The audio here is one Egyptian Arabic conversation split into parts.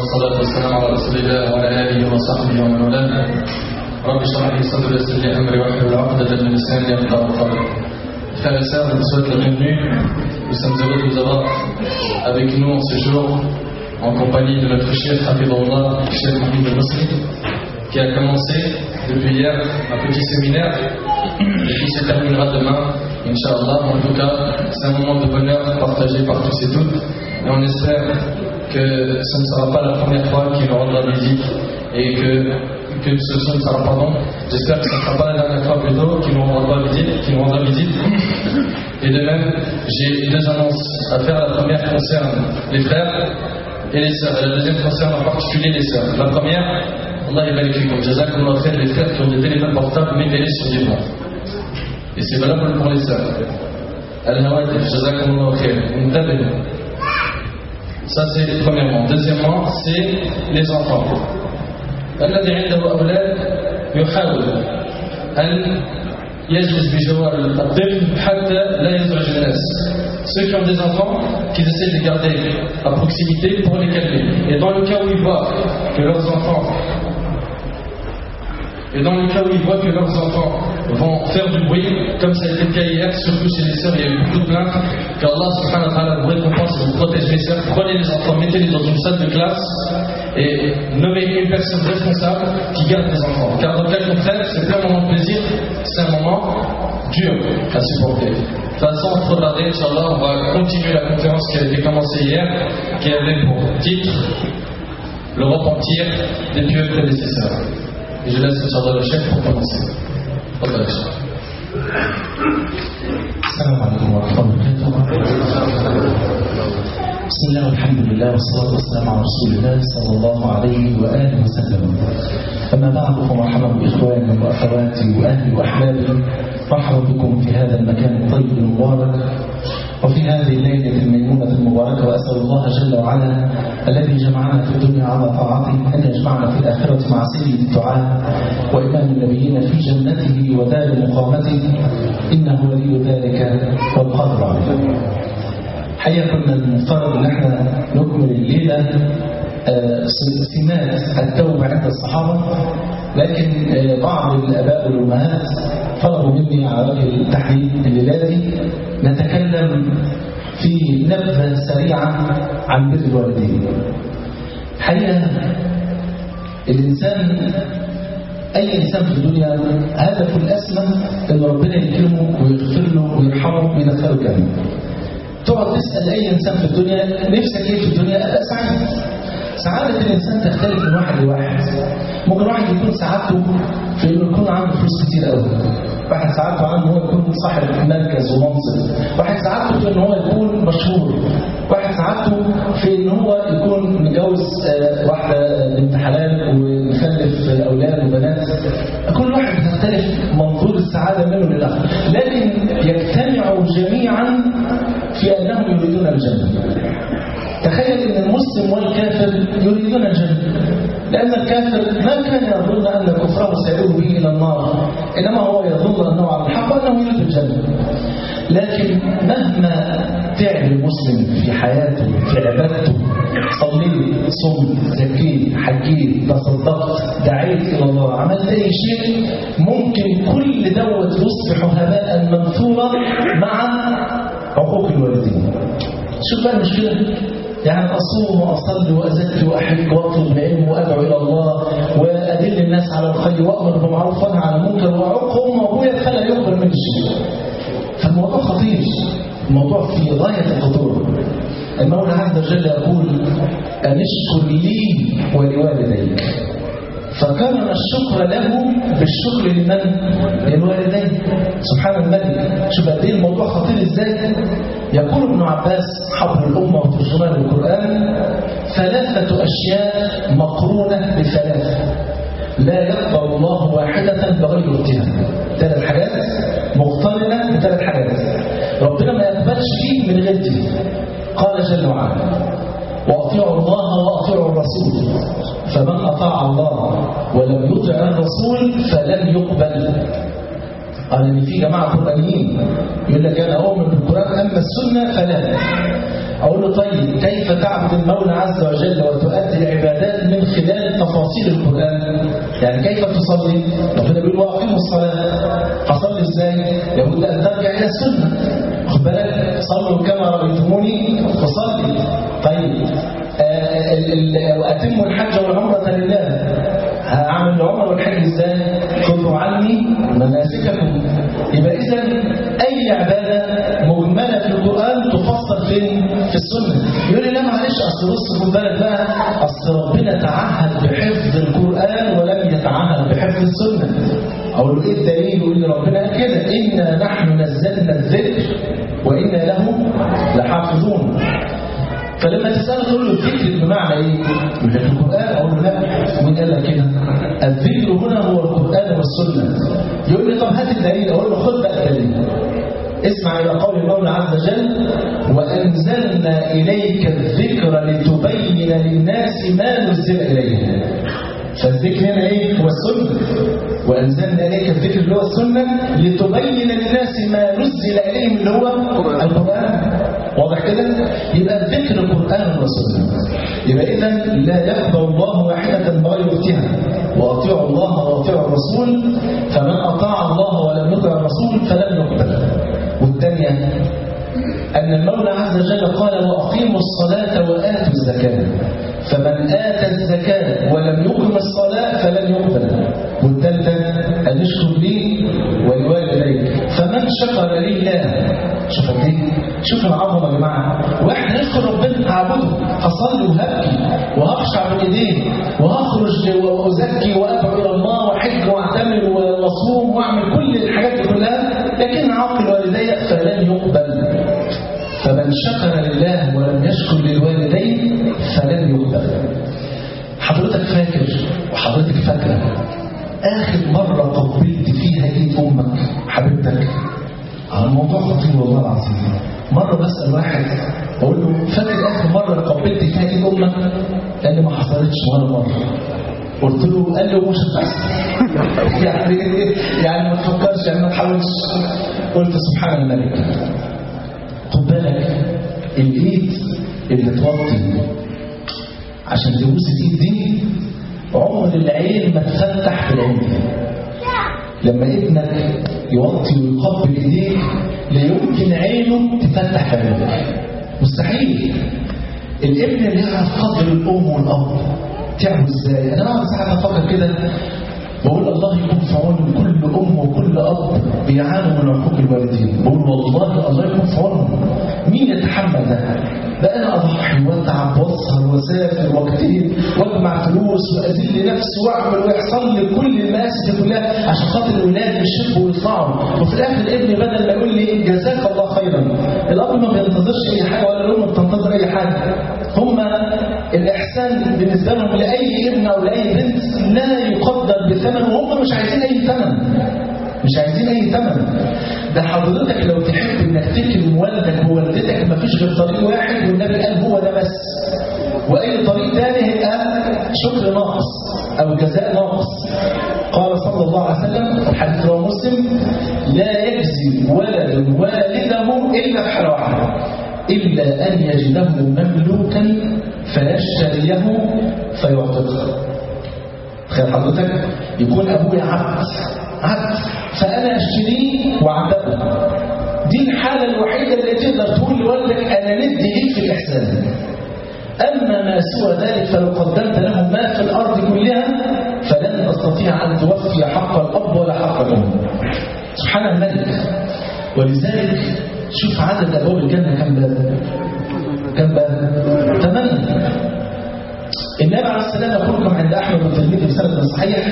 والصلاة والسلام على رسول الله وعلى آله وصحبه ومن والاه رب اشرح لي صدري ويسر لي أمري واحلل عقدة من لساني يفقهوا قولي Frères et sœurs, je vous souhaite la bienvenue. Nous sommes heureux de vous avoir avec nous en ce jour en compagnie de notre chef Hafidullah, chef Mohamed Mosri, qui a commencé depuis hier un petit séminaire et qui se terminera demain, Inch'Allah. En tout cas, c'est un moment de bonheur partagé par tous et toutes. Et on espère que ce ne sera pas la première fois qu'il nous rendra visite et que que ce, ce ne sera pas bon. J'espère que ce ne sera pas la dernière fois plutôt qu'il nous rendra visite, qu'il nous rendra visite. Et de même, j'ai deux annonces à faire. La première concerne les frères et les sœurs. Et la deuxième concerne en particulier les sœurs. La première, Allah est comme Jazakumullah khair, les frères qui ont des téléphones portables, mettez-les sur des bancs. Et c'est valable pour les sœurs. Al-Hawatif, Jazakumullah khair, Intabelu. Ça c'est premièrement. Deuxièmement, c'est les enfants. الذي عنده أولاد يحاول أن يجلس بجوار الطفل حتى لا يزعج الناس ceux qui ont des enfants, qu'ils essaient de les garder à proximité pour les calmer. Et dans le cas où ils voient que leurs enfants et dans le cas où ils voient que leurs enfants vont faire du bruit, comme ça a été le cas hier, surtout chez les sœurs, il y a eu beaucoup de plaintes, qu'Allah subhanahu wa ta'ala vous récompense et vous protège les sœurs, prenez les enfants, mettez-les dans une salle de classe et nommez une personne responsable qui garde les enfants. Car dans le cas contraire, c'est pas un moment de plaisir, c'est un moment dur à supporter. De toute façon, trop tarder, Inch'Allah, on va continuer la conférence qui a été commencée hier, qui avait pour titre le repentir des pieux prédécesseurs. Et je laisse Inch'Allah le chef pour commencer. تفضل يا شيخ. السلام عليكم ورحمة الله وبركاته بسم الله والحمد لله والصلاة والسلام على رسول الله صلى الله عليه وآله وسلم أما بعد فمرحبا بإخواني وأخواتي وأهلي وأحبابي مرحبا بكم في هذا المكان الطيب المبارك وفي هذه الليلة الميمونة المباركة وأسأل الله جل وعلا الذي جمعنا في الدنيا على طاعته أن يجمعنا في الآخرة مع سيد الدعاء وإمام النبيين في جنته ودار مقامته إنه ولي ذلك والقادر عليه حقيقة كنا المفترض ان احنا نكمل الليلة آه، سمات التوبة عند الصحابة لكن آه، بعض الآباء والأمهات طلبوا مني على وجه التحديد الليلة دي نتكلم في نبذة سريعة عن بر الوالدين حقيقة الإنسان أي إنسان في الدنيا هدفه الأسمى إن ربنا يكرمه ويغفر له ويرحمه ويدخله الجنة تقعد تسأل أي إنسان في الدنيا نفسك إيه في الدنيا أبقى سعيد سعادة الإنسان تختلف من واحد لواحد ممكن واحد يكون سعادته في إنه يكون عنده فلوس كتير قوي واحد سعادته عنه هو يكون صاحب مركز ومنصب واحد سعادته في إن هو يكون مشهور واحد سعادته في إن هو يكون متجوز آه، واحدة بنت حلال ومخلف أولاد وبنات كل واحد بتختلف منظور السعادة منه للآخر لكن يجتمعوا جميعا في أنهم يريدون الجنة تخيل أن المسلم والكافر يريدون الجنة لأن الكافر ما كان يظن أن كفره سيؤول به إلى النار إنما هو يظن أنه على الحق وأنه يريد الجنة لكن مهما تعب المسلم في حياته في عبادته صليت صمت زكيت حجيت تصدقت دعيت الى الله عملت اي شيء ممكن كل دوت يصبح هباء منثورا مع عقوق الوالدين شوف بقى المشكله يعني اصوم واصلي وازكي واحج واطلب العلم وادعو الى الله وادل الناس على الخير وامر بالمعروف وانهى عن المنكر واعق امي وابويا فلا يقبل مني شيء فالموضوع خطير الموضوع في غايه الخطوره المولى عز وجل يقول أن اشكر لي ولوالديك فكرم الشكر له بالشكر لمن؟ للوالدين سبحان الملك شوف قد ايه الموضوع خطير ازاي يقول ابن عباس حبر الامه وترجمان القران ثلاثه اشياء مقرونه بثلاثه لا يقبل الله واحده بغير اتهام ثلاث حاجات مقترنه بثلاث حاجات ربنا ما يقبلش فيه من غير دي قال جل وعلا واطيعوا الله واطيعوا الرسول فمن اطاع الله ولم يطع الرسول فلن يقبل قال ان في جماعه قرانيين يقول لك انا اؤمن بالقران اما السنه فلا اقول له طيب كيف تعبد المولى عز وجل وتؤدي العبادات تفسير القرآن يعني كيف تصلي ربنا بيقول واقيموا الصلاة هصلي ازاي لابد أن ترجع إلى السنة خد بالك صلوا كما رأيتموني فصلي طيب آه ال- ال- وأتموا الحج والعمرة لله هعمل العمرة والحج ازاي خذوا عني مناسككم يبقى إذا أي عبادة مجملة في القرآن تفسر فين في السنة يقول لي لا معلش أصل بص خد بالك بقى أصل ربنا تعهد بحفظ القرآن ولم يتعهد بحفظ السنة أقول له إيه الدليل يقول لي ربنا قال كده إنا نحن نزلنا الذكر وإنا له لحافظون فلما تسأله تقول له الذكر بمعنى ايه؟ مش في القرآن أقول له لا مين قال لك كده؟ الذكر هنا هو القرآن والسنة يقول لي طب هات الدليل أقول له خد بقى الدليل اسمع إلى قول المولى عز وجل وأنزلنا إليك الذكر لتبين للناس ما نزل إليهم فالذكر هنا ايه هو السنة وأنزلنا إليك الذكر اللي هو السنة لتبين للناس ما نزل إليهم اللي هو القرآن واضح كده يبقى الذكر القرآن والسنة يبقى إذا لا يقبل الله واحدة بغير اختها وأطيعوا الله وأطيعوا الرسول فمن أطاع الله ولم يطع الرسول فلم يقبل والثانية أن المولى عز وجل قال وأقيموا الصلاة وآتوا الزكاة فمن آتى الزكاة ولم يقم الصلاة فلن يقبل والثالثة أن يشكر لي ولوالديك فمن شكر لله شوف قد ايه شوف العظمه يا جماعه واحد هيشكر ربنا هعبده هصلي وهبكي وهخشع بين ايديه وهخرج وازكي وادعو الى الله واحج واعتمر واصوم واعمل كل الحاجات دي كلها لكن عاقل والدي فلن يقبل فمن شكر لله ولم يشكر للوالدين فلن يقبل حضرتك فاكر وحضرتك فاكره اخر مره قبلت فيها ايد امك حبيبتك على الموضوع خطير والله العظيم مرة بسأل واحد بقول له فاكر آخر مرة قبلت فيها ايد أمك؟ قال لي ما حصلتش ولا مرة قلت له قال لي مش هتحصل يعني يعني ما تفكرش يعني ما تحاولش قلت سبحان الملك خد بالك الايد اللي توطي عشان تبوس الايد دي عمر العين ما تفتح في العين دي لما ابنك يوطي ويقبل ايديك لا يمكن عينه تفتح في عينك مستحيل الابن اللي يعرف قدر الام والاب تعمل ازاي انا بقعد ساعات افكر كده بقول الله يكون في عون كل ام وكل اب بيعانوا من عقوق الوالدين بقول والله الله يكون في عونهم مين يتحمل ده بقى انا اضحي واتعب واسهر واسافر واجتهد واجمع فلوس واذل نفسي واعمل ويحصل لي كل المآسي دي كلها عشان خاطر الولاد يشبوا ويطلعوا وفي الاخر ابني بدل ما يقول لي جزاك الله خيرا الاب ما بينتظرش اي حاجه ولا الام بتنتظر اي حاجه هم الاحسان بالنسبه لهم لاي ابن او لاي بنت لا يقدر بثمن وهم مش عايزين اي ثمن مش عايزين اي ثمن ده حضرتك لو تحب انك تكرم والدك ووالدتك مفيش غير طريق واحد والنبي قال هو ده بس واي طريق تاني هيبقى شكر ناقص او جزاء ناقص قال صلى الله عليه وسلم الحديث رواه مسلم لا يجزي ولد والده الا في حاله واحده الا ان يجده مملوكا فيشتريه فيعتقه تخيل حضرتك يكون ابويا عبد عبد فانا اشتريه واعتقه دي الحاله الوحيده اللي تقدر تقول لوالدك انا ندي ليك في الاحسان اما ما سوى ذلك فلو قدمت له ما في الارض كلها فلن تستطيع ان توفي حق الاب ولا حق الام سبحان الملك ولذلك شوف عدد ابواب الجنه كم باب كم باب ثمانيه النبي عليه السلام يقول لكم عند احمد والترمذي بسند صحيح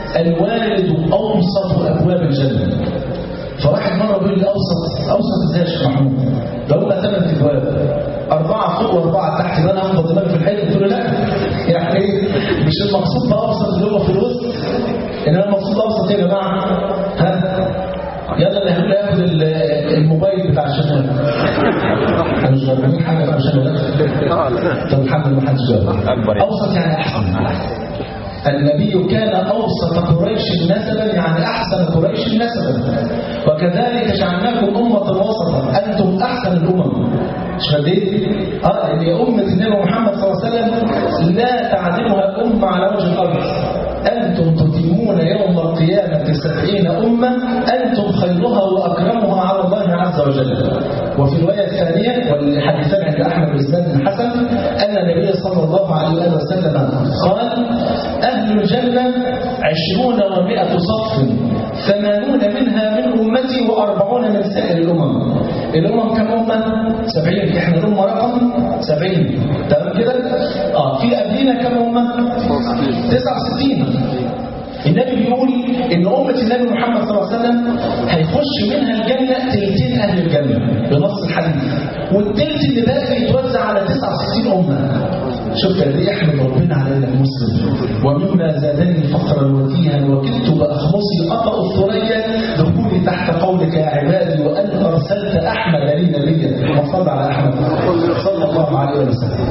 الوالد اوسط ابواب الجنه فواحد مره بيقول لي اوسط اوسط ازاي يا شيخ محمود ده هم ثمان ابواب اربعه فوق واربعه تحت يبقى انا هفضل دماغي في الحيط قلت له لا يعني ايه مش المقصود باوسط اللي هو في الوسط انما المقصود باوسط يا جماعه ها يلا اللي هيقول ياخد الموبايل بتاع الشباب احنا مش غيرانين حاجه بقى عشان طب الحمد لله ما حدش جاب أكبر يعني. اوسط يعني احسن النبي كان أوسط قريش نسبا يعني أحسن قريش نسبا وكذلك جعلناكم أمة وسطا أنتم أحسن الأمم مش فاهمين؟ اه ان أمة النبي محمد صلى الله عليه وسلم لا تعدلها أمة على وجه الأرض أنتم تتمون يوم القيامة سبعين أمة أنتم خيرها وأكرمها على الله عز وجل وفي الرواية الثانية والحديثان عند أحمد بن حسن أن النبي صلى الله عليه وسلم قال أهل الجنة عشرون ومائة صف ثمانون منها من أمتي وأربعون من سائر الأمم الأمم كم أمة؟ سبعين إحنا الأمة رقم سبعين تمام كده؟ آه في قبلنا كم أمة؟ تسعة وستين النبي بيقول ان امه النبي محمد صلى الله عليه وسلم هيخش منها الجنه تلتين اهل الجنه بنص الحديث والتلت اللي باقي يتوزع على 69 امه شوف قد ايه احمد ربنا علينا المسلم ومما زادني فخرا وتيها وكدت باخمصي اطأ الثريا دخولي تحت قولك يا عبادي وان ارسلت احمد لي نبيا وصلى على احمد صلى الله عليه وسلم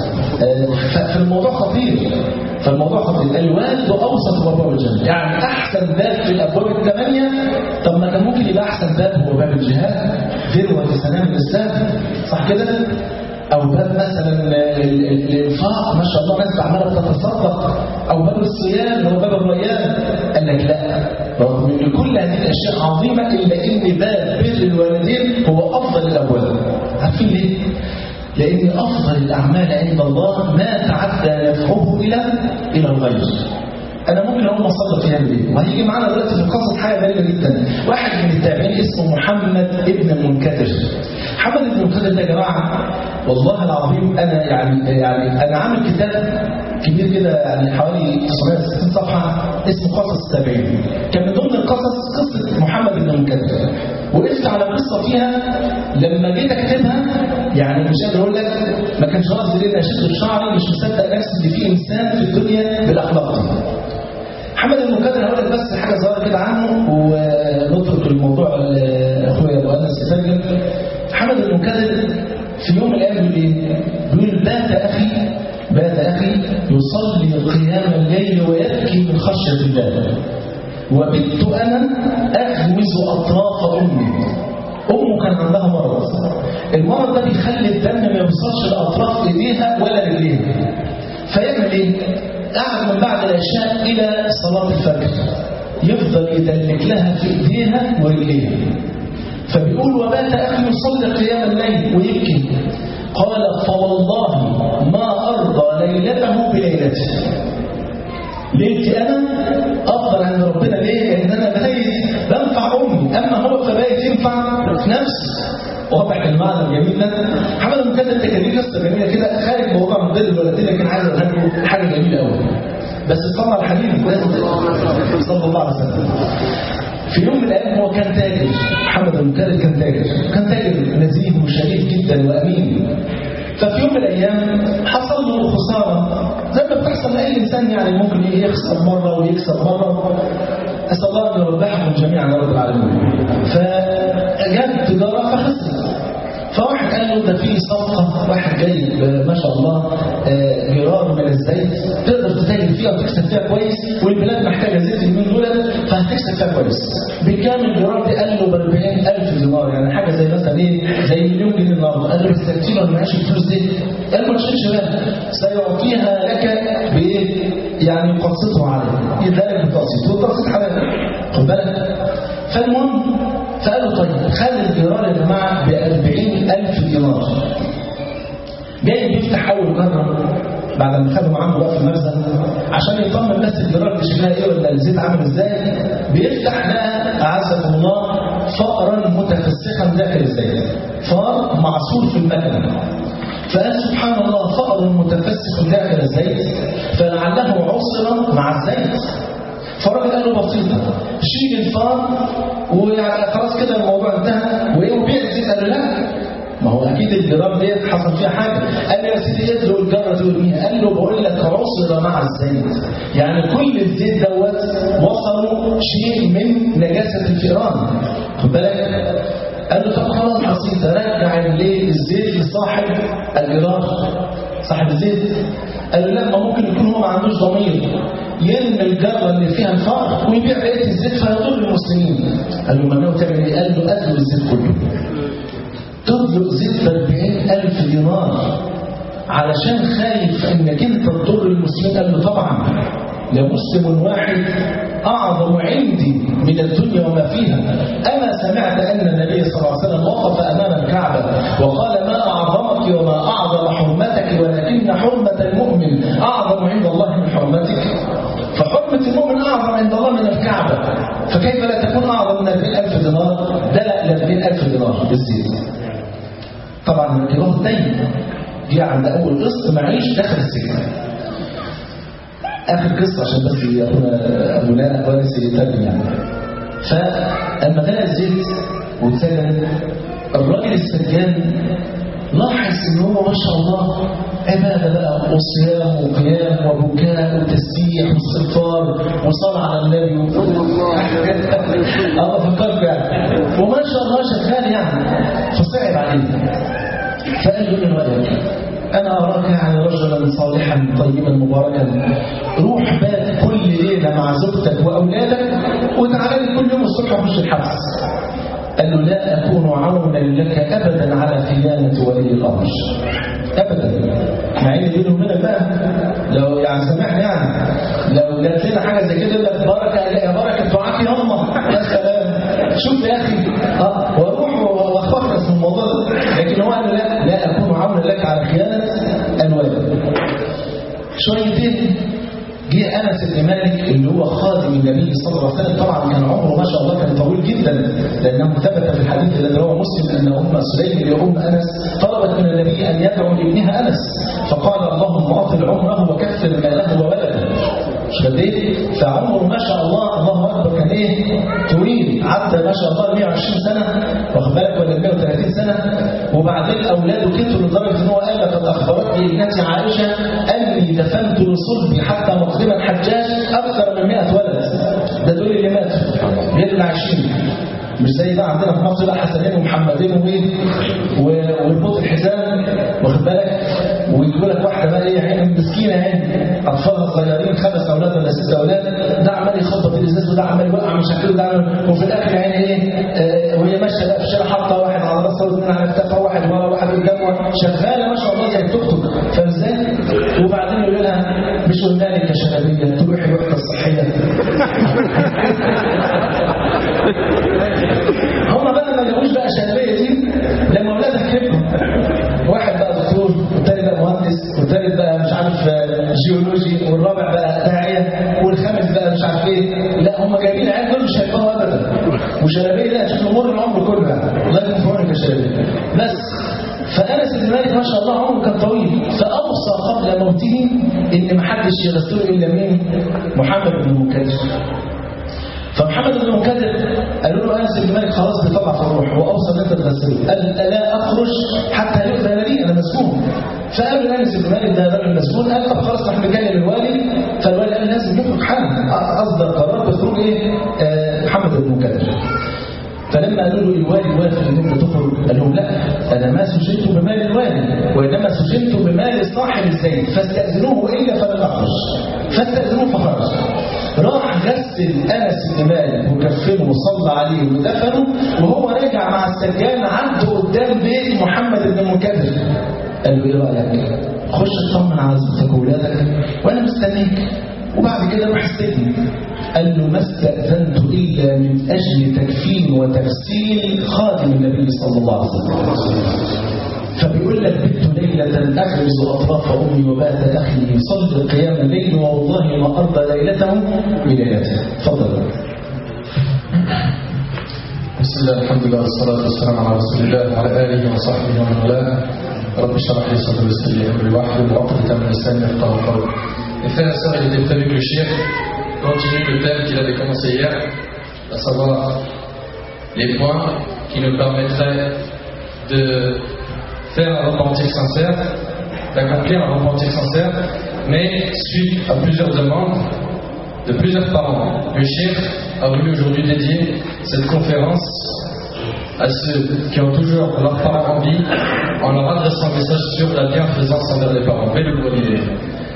في الموضوع خطير فالموضوع خطير الوالد اوسط ابواب الجنه يعني احسن باب في الابواب الثمانيه طب ما كان ممكن يبقى احسن باب هو باب الجهاد ذروه سلام الاسلام صح كده او باب مثلا الانفاق ما شاء الله ناس عماله بتتصدق او باب الصيام هو باب الريان قال لك لا رغم ان كل هذه الاشياء عظيمه الا ان باب بر الوالدين هو افضل الابواب عارفين ليه؟ لأن أفضل الأعمال عند الله ما تعدى نفعه إلى إلى الغير أنا ممكن أقوم أصدق فيها إيه وهيجي معانا دلوقتي في القصص حاجة غريبة جدا واحد من التابعين اسمه محمد ابن المنكدر محمد ابن المنكدر ده يا جماعة والله العظيم أنا يعني يعني أنا عامل كتاب كبير كده يعني حوالي 960 صفحة اسمه قصص التابعين كان من ضمن القصص قصة محمد بن المنكدر وقفت على قصة فيها لما جيت أكتبها يعني مش قادر أقول لك ما كانش قصدي ليه أشد بشعري مش مصدق نفسي إن في إنسان في الدنيا بالأخلاق دي محمد المنكدر هقول لك بس حاجة صغيرة كده عنه ونترك الموضوع أخويا أبو أنس يسجل محمد المنكدر في يوم من الأيام بيقول إيه؟ بيقول بات أخي بات أخي يصلي قيام الليل ويبكي من خشية الله وبت أنا أغمز أطراف أمي أمه كان عندها مرض المرض ده بيخلي الدم ما يوصلش لأطراف إيديها ولا رجليها فيعمل إيه؟ قعد من بعد العشاء إلى صلاة الفجر يفضل يدلك لها في إيديها ورجليها فبيقول وبات أخي يصلي قيام الليل ويبكي قال فوالله ما أرضى ليلته بليلتي ليلتي أنا أفضل عند ربنا ليه؟ لأن أنا بايت بنفع أمي أما هو فبايت ينفع نفسي واضح المعنى الجميل ده محمد المكتب كان ليه قصه جميله كده خارج موضوع من ضمن الولدين لكن عايز اقول لكم حاجه جميله قوي بس صلى الحبيب لازم صلى الله عليه وسلم في يوم من الايام هو كان تاجر محمد المكتب كان تاجر كان تاجر نزيه وشريف جدا وامين ففي يوم من الايام حصل له خساره زي ما بتحصل لاي انسان يعني ممكن يخسر مره ويكسب مره اسال الله ان يربحكم جميعا يا رب العالمين فجاب تجاره فخسر فواحد قال له ده في صفقه واحد جايب ما شاء الله جرار من الزيت تقدر تتاجر فيها وتكسب فيها كويس والبلاد محتاجه زيت اليومين دول فهتكسب فيها كويس بكام الجرار دي قال له ب 40000 دينار يعني حاجه زي مثلا ايه زي مليون جنيه النهارده قال له بس كتير ولا معيش الفلوس دي قال له ما تشيلش بالك سيعطيها لك بايه يعني يقسطه عليه يدالك بالتقسيط والتقسيط حلال خد بالك فالمهم فقالوا طيب خلي الجرار يا جماعه ب 40000 دينار جاي بيفتح اول مره بعد ما خدوا عنده بقى في المخزن عشان يطمن بس الجرار دي شكلها ايه ولا الزيت عامل ازاي بيفتح لقى اعزكم الله فأرا متفسخا داخل الزيت فار معصور في المكنه فقال سبحان الله فأر متفسخ داخل الزيت فلعله عصر مع الزيت فالراجل قال له بسيطة شيل الفار ويعني خلاص كده الموضوع انتهى وايه وبيع الزيت قال له لا ما هو اكيد الجرار ديت حصل فيها حاجه قال له يا سيدي ادلق الجره دي وارميها قال له بقول لك عصر مع الزيت يعني كل الزيت دوت وصلوا شيء من نجاسه الفئران خد بالك قال له طب خلاص بسيطه رجع الايه الزيت لصاحب الجرار صاحب الزيت قال له لا ما ممكن يكون هو ما عندوش ضمير يرمي الجره اللي فيها الفار ويبيع بقيه الزيت فيضر المسلمين قال له ممنوع تعمل ايه؟ قال له ادلو الزيت كله تدلق زيت ب 40000 دينار علشان خايف انك انت تضر المسلمين قال له طبعا لمسلم واحد اعظم عندي من الدنيا وما فيها اما سمعت ان النبي صلى الله عليه وسلم وقف امام الكعبه وقال ما اعظمك وما اعظم حرمتك ولكن حرمه المؤمن اعظم عند الله من حرمتك فحرمه المؤمن اعظم عند الله من الكعبه فكيف لا تكون اعظم من 40000 دينار ده لا 40000 دينار بالزيت طبعا الكراه دايما جه عند اول قسط معيش دخل السجن اخر قصه عشان بس يكون ابونا وارث يترجم يعني فلما غلى الزيت واتسجن الراجل السجان لاحظ ان هو ما شاء الله عباده بقى وصيام وقيام وبكاء وتسبيح واستغفار وصلاه على النبي الله فكرك يعني وما شاء الله شغال يعني فصعب عليه فقال له ايه رايك أنا أراك يعني رجلا صالحا طيبا مباركا روح بات كل ليلة مع زوجتك وأولادك وتعالى لي كل يوم الصبح أخش الحبس قال له لا أكون عونا لك أبدا على خيانة ولي الأمر أبدا مع إن بينه وبينك بقى لو يعني سامحني يعني لو جات لنا حاجة زي كده يقول لك بركة يا بركة دعاك يا أمه يا سلام شوف يا أخي أه وأروح واخفص من الموضوع ده لكن هو قال لا لا أكون عونا لك على خيانة الوالد شويتين جه انس بن مالك اللي هو خادم النبي صلى الله عليه وسلم طبعا كان عمره ما شاء الله كان طويل جدا لانه ثبت في الحديث الذي رواه مسلم ان ام سليم اللي ام انس طلبت من النبي ان يدعو لابنها انس فقال اللهم اطل عمره وكثر ماله وولده مش قد ايه فعمره ما شاء الله الله اكبر كان ايه طويل عدى ما شاء الله 120 سنه واخد بالك ولا 130 سنه وبعدين اولاده كتروا لدرجه ان هو قال لقد اخبرتني ابنتي عائشه اني دفنت لصلبي حتى مقدم الحجاج اكثر من 100 ولد ده دول اللي ماتوا غير اللي عايشين مش زي بقى عندنا في مصر بقى حسنين ومحمدين وايه ويربطوا الحزام واخد بالك ويجيبوا لك واحده بقى ايه عين مسكينه عين اطفالها صغيرين خمس اولاد ولا ست اولاد ده عمال يخبط الازاز وده عمال يوقع مش عارف ده عمال وفي الاخر عين ايه آه وهي ماشيه بقى في الشارع حاطه واحد على راسها واثنين على كتافها واحد ورا واحد قدامها شغاله ما شاء الله زي التوك توك فاهم ازاي؟ وبعدين يقول لها مش قلنا لك يا شبابيه تروحي الوحده الصحيه هم بقى ما جابوش بقى شبابيه دي لما اولادها كبروا واحد بقى دكتور والتاني بقى مهندس والتالت بقى مش عارف جيولوجي والرابع بقى داعيه والخامس بقى مش عارف ايه لا هم جايبين العيال دول مش هيكبروا ابدا وشلبيه ده عشان امور العمر كله يعني الله يكون في عونك يا شلبيه بس فانس بن مالك ما شاء الله عمره كان طويل فاوصى قبل موته ان ما حدش يغسله الا مين؟ محمد بن المكدر فمحمد بن المكدر قالوا له انس بن مالك خلاص بيطلع في الروح واوصى ان انت تغسله قال لا اخرج حتى يؤذن لي انا مسجون فقال انس بن مالك ده راجل مسجون قال طب خلاص احنا بنكلم الوالي فالوالي قال لازم يخرج حالا اصدر قرار بخروج ايه آه محمد بن المكدر فلما قالوا له الوالي وافق ان انت تخرج قال لهم لا انا ما سجنت بمال الوالي وانما سجنت بمال صاحب الزيت فاستاذنوه والا فلن اخرج فاستاذنوه فخرج راح غسل انس بن مالك وكفنه وصلى عليه ودفنه وهو راجع مع السجان عنده قدام بيت محمد بن المكدر قال له ايه رايك خش اطمن على زوجتك واولادك وانا مستنيك وبعد كده روح السجن قال له ما استأذنت إلا من أجل تكفين وتغسيل خادم النبي صلى الله عليه وسلم فبيقول لك بت ليلة أغرز أطراف أمي وبات أخي يصلي قيام الليل والله ما أرضى ليلته بليلته تفضل بسم الله الحمد لله والصلاة والسلام على رسول الله وعلى آله وصحبه ومن والاه رب اشرح لي صدري ويسر لي أمري واحلل عقدة من لساني يفقهوا قولي Et frères et sœurs, il était prévu que le chef continue le thème qu'il avait commencé hier, à savoir les points qui nous permettraient de faire un repentir sincère, d'accomplir un repentir sincère, mais suite à plusieurs demandes de plusieurs parents. Le chef a voulu aujourd'hui dédier cette conférence à ceux qui ont toujours leurs parents en vie en leur adressant un message sur la bienfaisance envers les parents. Belle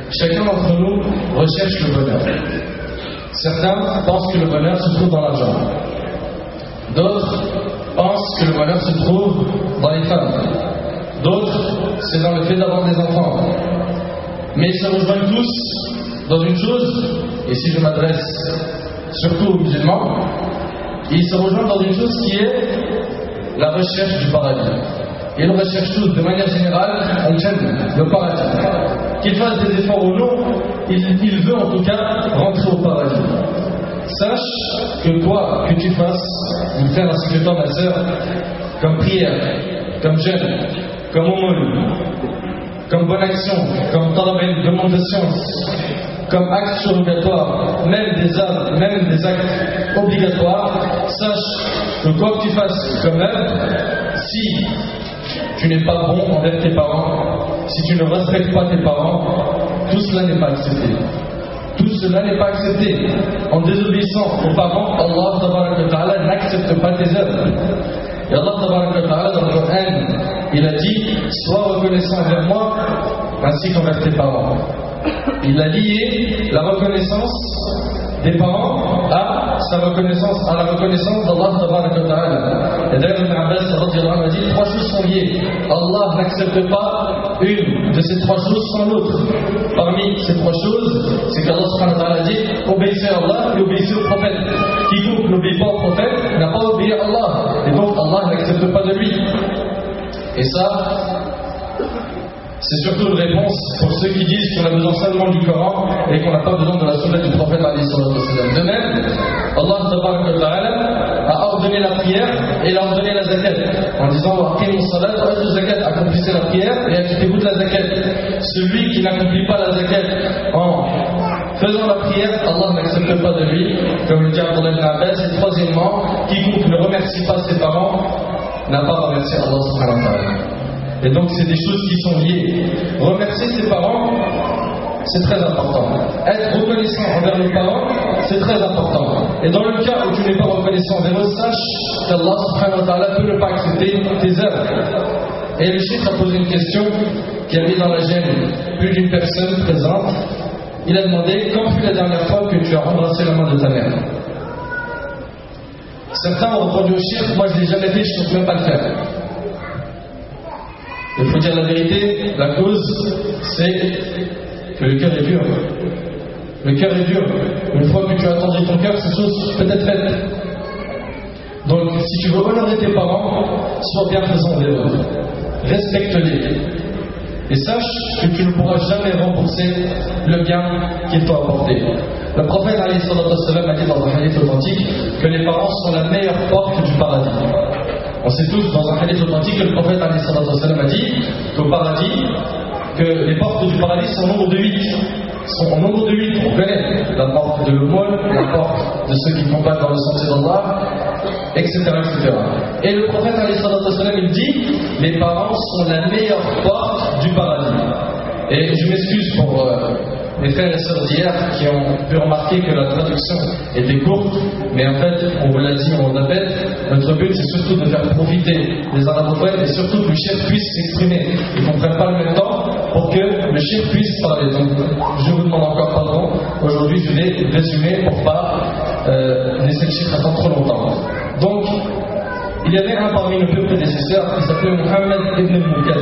Chacun d'entre nous recherche le bonheur. Certains pensent que le bonheur se trouve dans l'argent. D'autres pensent que le bonheur se trouve dans les femmes. D'autres, c'est dans le fait d'avoir des enfants. Mais ils se rejoignent tous dans une chose, et si je m'adresse surtout aux musulmans, ils se rejoignent dans une chose qui est la recherche du paradis. Ils recherchent tous, de manière générale, le paradis. Qu'ils fassent des efforts ou non, il, il veut en tout cas rentrer au paradis. Sache que toi, que tu fasses, mon frère ainsi que toi, ma soeur, comme prière, comme jeûne, comme aumône, comme bonne action, comme talabin, demande de science, comme acte surrogatoire, même des âmes, même des actes obligatoires, sache que quoi que tu fasses comme œuvre, si tu n'es pas bon envers tes parents, si tu ne respectes pas tes parents, tout cela n'est pas accepté. Tout cela n'est pas accepté. En désobéissant aux parents, Allah n'accepte pas tes œuvres. Et Allah dans le Coran, il a dit Sois reconnaissant envers moi ainsi qu'envers tes parents. Il a lié la reconnaissance des parents à sa reconnaissance, à la reconnaissance d'Allah Et d'ailleurs, Ibn Abbas a dit trois choses sont liées. Allah n'accepte pas une de ces trois choses sans l'autre. Parmi ces trois choses, c'est qu'Allah a dit obéissez à Allah et obéissez au prophète. Quiconque n'obéit pas au prophète n'a pas obéi à Allah. Et donc Allah n'accepte pas de lui. Et ça, c'est surtout une réponse pour ceux qui disent qu'on a besoin seulement du Coran et qu'on n'a pas besoin de la sunna du prophète De même, Allah a ordonné la prière et il a ordonné la zakat en disant zakat, accomplissez la prière et acquittez-vous de la zakat. Celui qui n'accomplit pas la zakat en faisant la prière, Allah n'accepte pas de lui, comme le dit Abdullah ibn Abbas. Et troisièmement, quiconque ne remercie pas ses parents n'a pas remercié Allah subhanahu wa ta'ala. Et donc, c'est des choses qui sont liées. Remercier ses parents, c'est très important. Être reconnaissant envers les parents, c'est très important. Et dans le cas où tu n'es pas reconnaissant envers eux, sache qu'Allah subhanahu wa ta'ala peut ne pas accepter tes œuvres. Et le chef a posé une question qui a mis dans la gêne plus d'une personne présente. Il a demandé Quand fut la dernière fois que tu as embrassé la main de ta mère Certains ont répondu au chef Moi je ne l'ai jamais fait, je ne sais même pas le faire. Il faut dire la vérité, la cause, c'est que le cœur est dur. Le cœur est dur. Une fois que tu as attendu ton cœur, ces choses peuvent être faites. Donc, si tu veux honorer tes parents, sois bien présent envers eux. Respecte-les. Et sache que tu ne pourras jamais rembourser le bien qu'ils t'ont apporté. Le prophète a dit dans un hadith authentique que les parents sont la meilleure porte du paradis. On sait tous dans un hadith authentique que le prophète a dit qu'au paradis, que les portes du paradis sont au nombre de 8. Sont au nombre de 8. On connaît la porte de l'aumône, la porte de ceux qui combattent dans le sentier d'Allah, etc., etc. Et le prophète il dit les parents sont la meilleure porte du paradis. Et je m'excuse pour. Euh, mes frères et sœurs d'hier qui ont pu remarquer que la traduction était courte, mais en fait, on vous l'a dit, on le répète, notre but c'est surtout de faire profiter les arabophones et surtout que le chef puisse s'exprimer et qu'on ne prenne pas le même temps pour que le chef puisse parler. Donc, je vous demande encore pardon. Aujourd'hui, je vais résumer pour pas euh, laisser le chef attendre trop longtemps. Donc, il y avait un parmi nos deux prédécesseurs qui s'appelait Mohamed ibn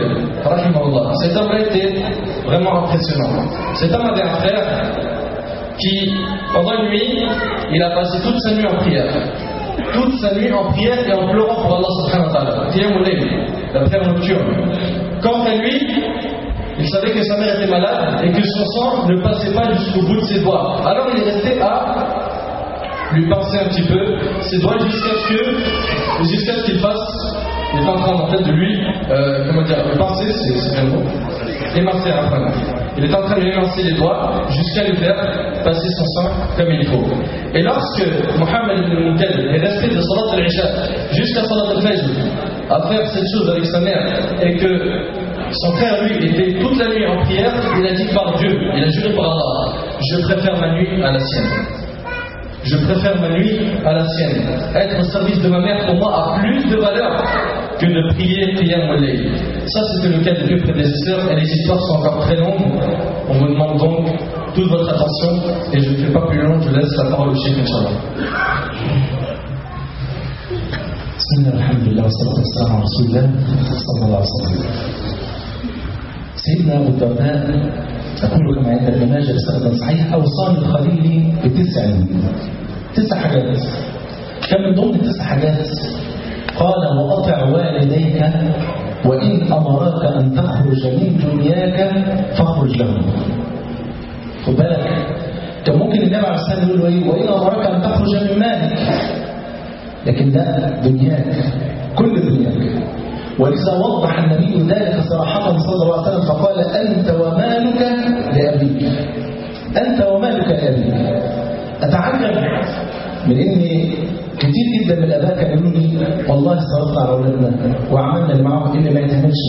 al Cet homme était vraiment impressionnant. Cet homme avait un frère qui, pendant une nuit, il a passé toute sa nuit en prière. Toute sa nuit en prière et en pleurant pour Allah subhanahu wa ta'ala. la prière nocturne. Quant à lui, il savait que sa mère était malade et que son sang ne passait pas jusqu'au bout de ses doigts. Alors il est resté à lui pincer un petit peu ses doigts jusqu'à ce que jusqu'à ce qu'il fasse il est en train en fait de lui euh, comment dire le pincer c'est bien le mot émincer après il est en train de lui émincer les doigts jusqu'à lui faire passer son sang comme il faut et lorsque Mohammed ibn Moukel est resté de Salat al-Isha jusqu'à Salat al-Fajr à faire cette chose avec sa mère et que son frère, lui, était toute la nuit en prière, il a dit par Dieu, il a juré par Allah, je préfère ma nuit à la sienne. Je préfère ma nuit à la sienne. Être au service de ma mère pour moi a plus de valeur que de prier Qiyam al Ça, c'était le cas des deux prédécesseurs et les histoires sont encore très longues. On me demande donc toute votre attention et je ne fais pas plus long, je laisse la parole au Cheikh Inch'Allah. بسم الله الحمد لله والصلاة والسلام على رسول الله صلى الله عليه وسلم سيدنا أبو الدرداء أقول كما عند ابن ماجه بسند صحيح أوصاني الخليل بتسع تسع حاجات كم من ضمن التسع حاجات قال وأطع والديك وإن أمرك أن تخرج من دنياك فاخرج لهم خد بالك كان ممكن النبي عليه الصلاة والسلام يقول له وإن أمرك أن تخرج من مالك لكن ده دنياك كل دنياك ولذا وضح النبي ذلك صراحة صلى الله عليه وسلم فقال أنت ومالك لأبيك أنت ومالك لأبيك أتعجب من إن كتير جدا من الآباء كانوا يقولوا لي والله صرفنا على أولادنا وعملنا اللي معاهم اللي ما يتعملش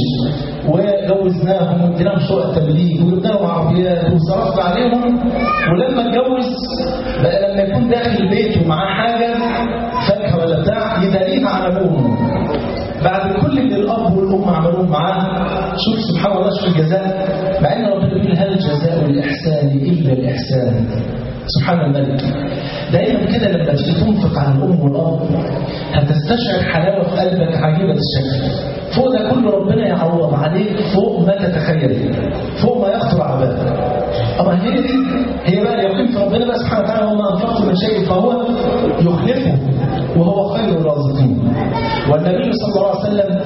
وجوزناهم واديناهم شقق تمليك وجبنا لهم عربيات وصرفنا عليهم ولما اتجوز بقى لما يكون داخل بيته معاه حاجة فاكهة ولا بتاع يداريها على أبوهم بعد كل اللي الأب والأم عملوه معاه شوف سبحان الله شوف الجزاء مع أن ربنا بيقول هل جزاء الإحسان إلا الإحسان سبحان الملك دائما كده لما تيجي تنفق على الأم والأب هتستشعر حلاوة في قلبك عجيبة الشكل فوق ده كله ربنا يعوض عليك فوق ما تتخيل فوق ما يخطر على بالك أما هي دي هي بقى اليقين في ربنا بقى سبحانه وتعالى وما أنفقت من شيء فهو يخلفه وهو خير الرازقين والنبي صلى الله عليه وسلم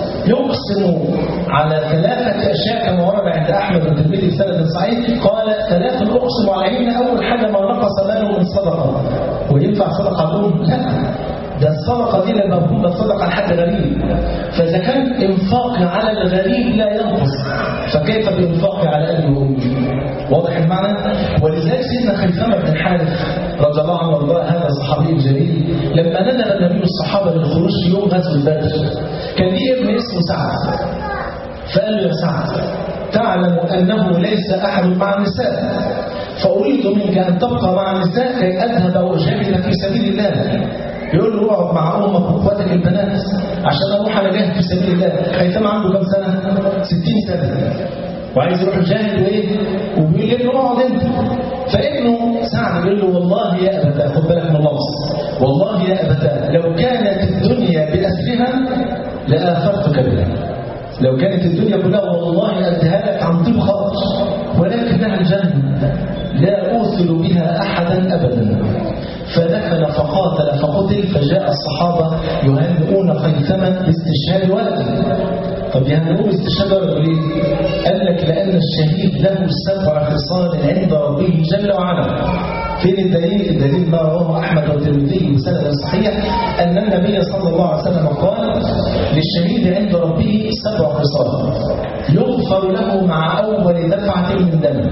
يقسم على ثلاثة أشياء كما ورد عند أحمد والترمذي بسند صحيح قال ثلاث أقسم عليهن أول حاجة ما نقص ماله من صدقة وينفع صدقة الأم؟ لا ده الصدقة دي لما بكون بتصدق على حد غريب فإذا كان إنفاقي على الغريب لا ينقص فكيف بإنفاقي على أبي وأمي واضح المعنى ولذلك سيدنا خيثمة بن الحارث رضي الله عنه وارضاه هذا الصحابي الجليل لما ندب النبي الصحابة للخروج في يوم غزو بدر كان ليه ابن اسمه سعد فقال له يا سعد تعلم أنه ليس أحد مع النساء فأريد منك أن تبقى مع النساء كي أذهب وأجاهد في سبيل الله يقول له اقعد مع امك واخواتك البنات عشان اروح انا جاهد في سبيل الله خيثمه عنده كام سنه 60 سنه وعايز يروح يجاهد وايه وبيقول له اقعد انت فابنه سعد بيقول له والله يا ابتاه خد بالك من اللفظ والله يا ابتاه لو كانت الدنيا باسرها لاخذتك بها لو كانت الدنيا كلها والله اديها لك عن طيب خاطر ولكنها الجنه لا اوصل بها احدا ابدا فدخل فقاتل فقتل فجاء الصحابة يهنئون خيثما باستشهاد ولده طب يهنئوه باستشهاد ولده ليه؟ قال لك لأن الشهيد له سبع خصال عند ربه جل وعلا فين الدليل؟ الدليل ما رواه أحمد والترمذي بسند صحيح أن النبي صلى الله عليه وسلم قال للشهيد عند ربه سبع خصال يغفر له مع أول دفعة من دم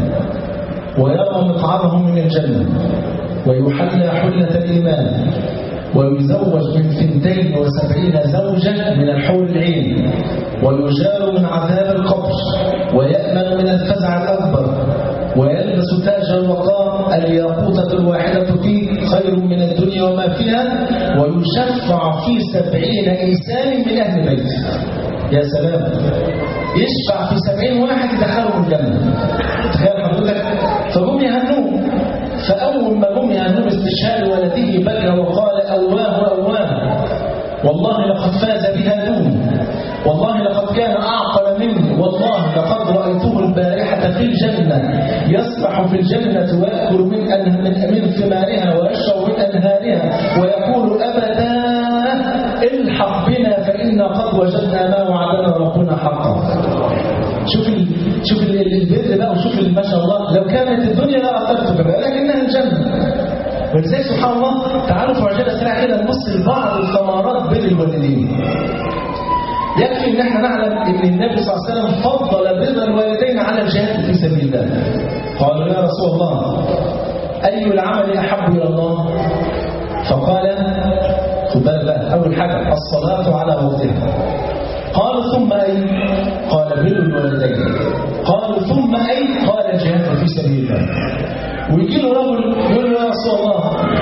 ويرى مقعده من الجنة ويحلى حلة الإيمان ويزوج من ثنتين وسبعين زوجا من الحور العين ويجار من عذاب القبر ويأمن من الفزع الأكبر ويلبس تاج الوقار الياقوتة الواحدة فيه خير من الدنيا وما فيها ويشفع في سبعين إنسان من أهل بيته يا سلام يشفع في سبعين واحد يدخلهم الجنة تخيل حضرتك فهم يهنوه فأول ما جم يهنوه باستشهاد ولده بكى وقال أواه أواه والله لقد فاز بها دون والله لقد كان أعقل مني والله لقد رأيته البارحة في الجنة يسبح في الجنة ويأكل من أن من من ثمارها ويشرب من أنهارها ويقول أبدا الحق بنا فإنا قد وجدنا ما وعدنا ربنا حقا شوف ال... شوف ال- ال- البر بقى وشوف ال- ما شاء الله لو كانت الدنيا لا أثرتك بقى لكنها الجنة ولذلك سبحان الله تعالوا في عجالة سريعة كده نبص لبعض الثمرات بر الوالدين يكفي ان احنا نعلم ان النبي صلى الله عليه وسلم فضل بر الوالدين على الجهاد في سبيل الله قالوا يا رسول الله اي العمل احب الى الله فقال خد بالك بقى اول حاجه الصلاه على وقتها قالوا ثم اي قال بر الوالدين قالوا ثم اي قال الجهاد في سبيل الله ويجي له رجل يقول له يا رسول الله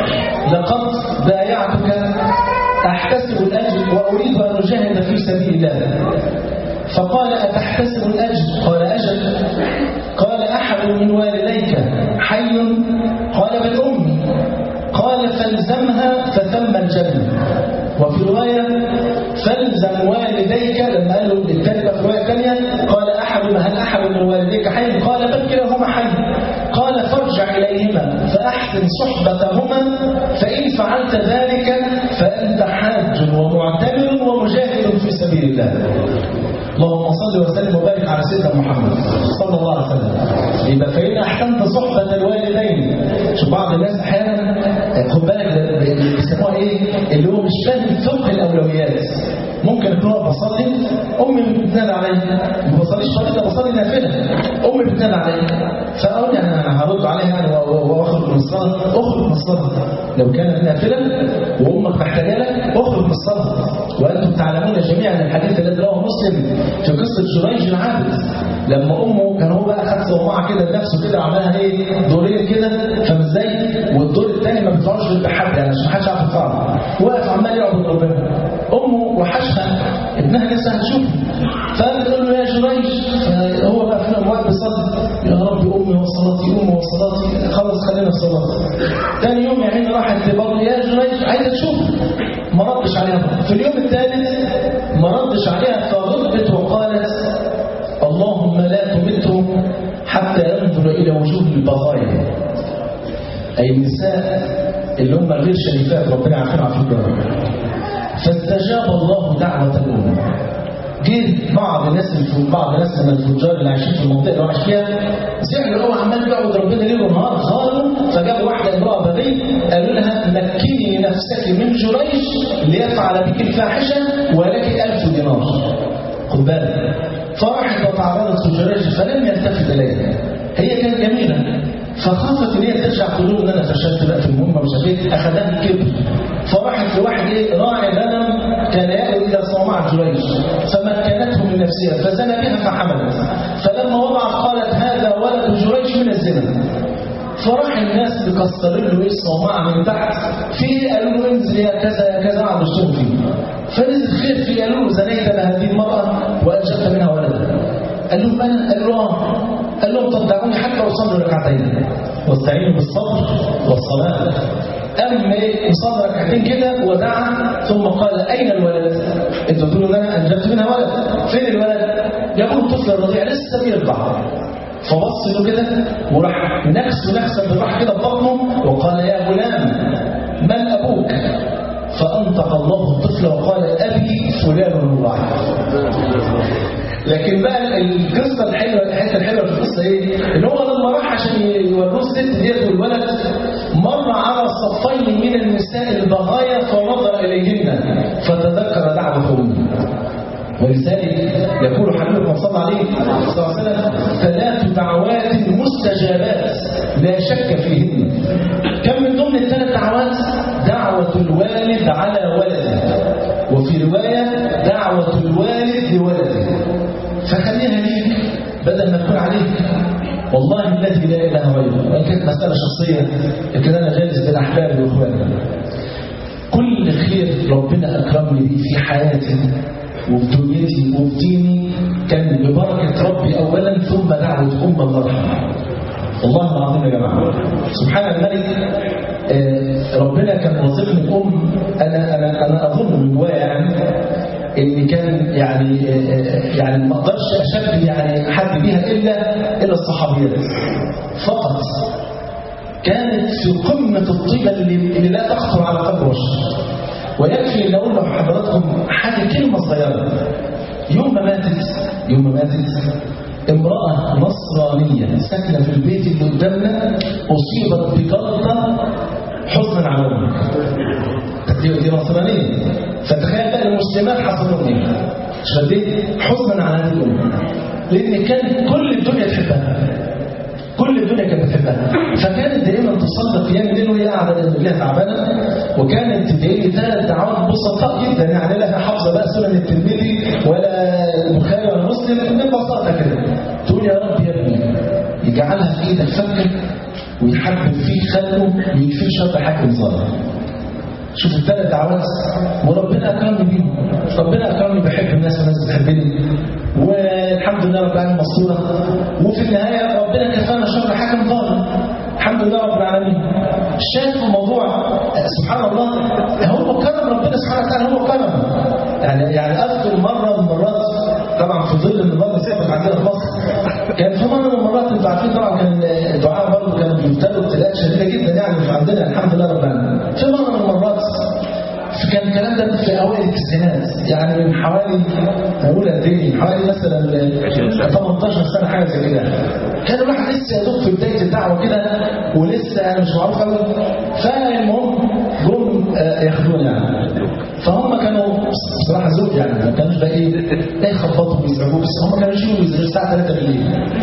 لقد بايعتك أحتسب الأجر وأريد أن أجاهد في سبيل الله فقال أتحتسب الأجر قال أجل قال أحد من والديك حي قال بل أمي قال فالزمها فثم الجنة وفي رواية فالزم والديك لما قال له الثاني في رواية ثانية قال أحد هل أحد من والديك حي قال بل كلاهما حي قال فارجع إليهما فأحسن صحبتهما فإن فعلت ذلك فأنت حاج ومعتمر ومجاهد في سبيل الله اللهم صل وسلم وبارك على سيدنا محمد صلى الله عليه وسلم يبقى فإن أحسنت صحبة الوالدين شوف بعض الناس أحيانا خد بالك بيسموها إيه اللي هو مش فاهم فقه الأولويات ممكن اكون بصلي امي بتنادى عليا ما بصليش فريضه بصلي نافله امي بتنادى عليا فاقول انا هرد عليها يعني واخرج من الصلاه اخرج من الصلاه لو كانت نافله وامك محتاجه لك اخرج من الصلاه وانتم تعلمون جميعا الحديث الذي رواه مسلم في قصه جريج العابد لما امه كان هو بقى خد صومعه كده لنفسه كده عملها ايه دورين كده فاهم ازاي والدور الثاني ما بيطلعوش غير بحد يعني عشان ما حدش يعرف يطلع واقف عمال يعبد ربنا امه وحشها ابنها لسه هتشوفه فبتقول له يا جريج فهو بقى في الاموات بيصلي يا رب امي وصلاتي امي وصلاتي خلاص خلينا في صلاتي ثاني يوم يا عيني راحت برضه يا جريج عايزه تشوفه ما ردش عليها في اليوم الثالث ما ردش عليها فغضبت وقالت اللهم لا تمته حتى ينظر الى وجوه البغايا اي النساء اللي هم غير شريفات ربنا عارفين عارفين فاستجاب الله دعوة الأمة جه بعض الناس بعض الناس من الفجار اللي عايشين في المنطقه اللي هو عايش فيها زعلوا هو عمال بيعبد ربنا ليل ونهار غاروا فجابوا واحده امراه بغي قالوا لها مكني نفسك من جريج ليفعل بك الفاحشه ولك ألف دينار خد بالك فراحت وتعرضت لجريج فلم يلتفت اليها هي كانت جميله فخافت ان هي ترجع تقول ان انا فشلت بقى في المهمه مش عارف ايه اخذها الكبر فراحت لواحد ايه راعي غنم كان يأوي الى صومعه جريج فمكنته من نفسها فزنى بها فحملت فلما وضعت قالت هذا ولد جريج من الزنا فراح الناس مكسرين له ايه الصومعه من تحت في قالوا له انزل يا كذا يا كذا قعدوا يشتموا فيه فنزل خير في قالوا له زنيت بهذه المراه وانجبت منها ولدا قال لهم انا قال له اه قال لهم طب دعوني حتى اصلي ركعتين واستعينوا بالصبر والصلاه أما صلى ركعتين كده ودعا ثم قال أين الولد؟ أنتوا تقولوا إن أنا أنجبت منها ولد فين الولد؟ جابوا الطفل الرضيع لسه بيرضع فبص له كده وراح نكس نكسه بالراحه كده ببطنه وقال يا غلام من أبوك؟ فأنطق الله الطفل وقال أبي فلان الرعي لكن بقى القصه الحلوه الحته الحلوه في القصه ايه؟ ان هو لما راح عشان يوروه الست ديت والولد مر على صفين من النساء البغايا فنظر اليهن فتذكر دعوه امه ولذلك يقول حبيبنا صلى عليه صلى الله عليه وسلم ثلاث دعوات مستجابات لا شك فيهن كم من ضمن الثلاث دعوات دعوة الوالد على ولده وفي رواية دعوة الوالد لولده فخليها ليك بدل ما تكون عليك والله الذي لا اله غيره وان كانت مساله شخصيه لكن انا جالس بين احبابي واخواني كل خير ربنا اكرمني به في حياتي وفي دنيتي وفي ديني كان ببركه ربي اولا ثم دعوه ام الله يرحمها والله العظيم يا جماعه سبحان الملك آه ربنا كان رازقني ام انا انا انا اظن من جوايا يعني ان كان يعني يعني ما اقدرش اشبه يعني حد بيها الا الا الصحابيات فقط كانت في قمه الطيبه اللي, اللي لا تخطر على قلب بشر ويكفي ان اقول لحضراتكم حاجه كلمه صغيره يوم ما ماتت يوم ما ماتت امرأة نصرانية ساكنة في البيت اللي قدامنا أصيبت بجلطة حزنا على أمك دي, دي نصرانية فتخيل بقى المسلمات حصلوا ايه شديد حزنا على هذه الأمة لأن كان كل الدنيا تحبها كل الدنيا كانت بتحبها فكانت دائما تصلي قيام الليل وهي قاعده رجلها تعبانه وكانت تدعي لي ثلاث دعوات بسطاء جدا يعني لا حافظه بقى سنن الترمذي ولا البخاري ولا مسلم من بساطه كده تقول يا رب يا ابني يجعلها في ايدك فكك ويحبب فيه خلقه ويكفيه شر حاكم ظالم شوف الثلاث دعوات وربنا اكرمني بيهم ربنا اكرمني بحب الناس والناس بتحبني والحمد لله رب العالمين مستوره وفي النهايه ربنا كفانا شر حكم ظالم الحمد لله رب العالمين شايف الموضوع سبحان الله هو كرم ربنا سبحانه وتعالى هو كرم يعني يعني اذكر مره من المرات طبعا في ظل النظام السابق عندنا في مصر كان في مره من المرات انتوا عارفين طبعا كان الدعاء برضه كانوا بيبتلوا ابتلاءات شديده جدا يعني في عندنا الحمد لله رب العالمين في مره من المرات كان الكلام ده في اوائل التسعينات يعني من حوالي اقول قد ايه حوالي مثلا 18 سنه حاجه زي كده كان الواحد لسه يا دوب في بدايه الدعوه كده ولسه يعني مش معروف قوي فالمهم جم ياخدونا يعني فهم كانوا بصراحه زوج يعني ما كانوش بقى ايه لا يخبطوا ويزعجوا بس هم كانوا يجوا يزعجوا الساعه 3 بالليل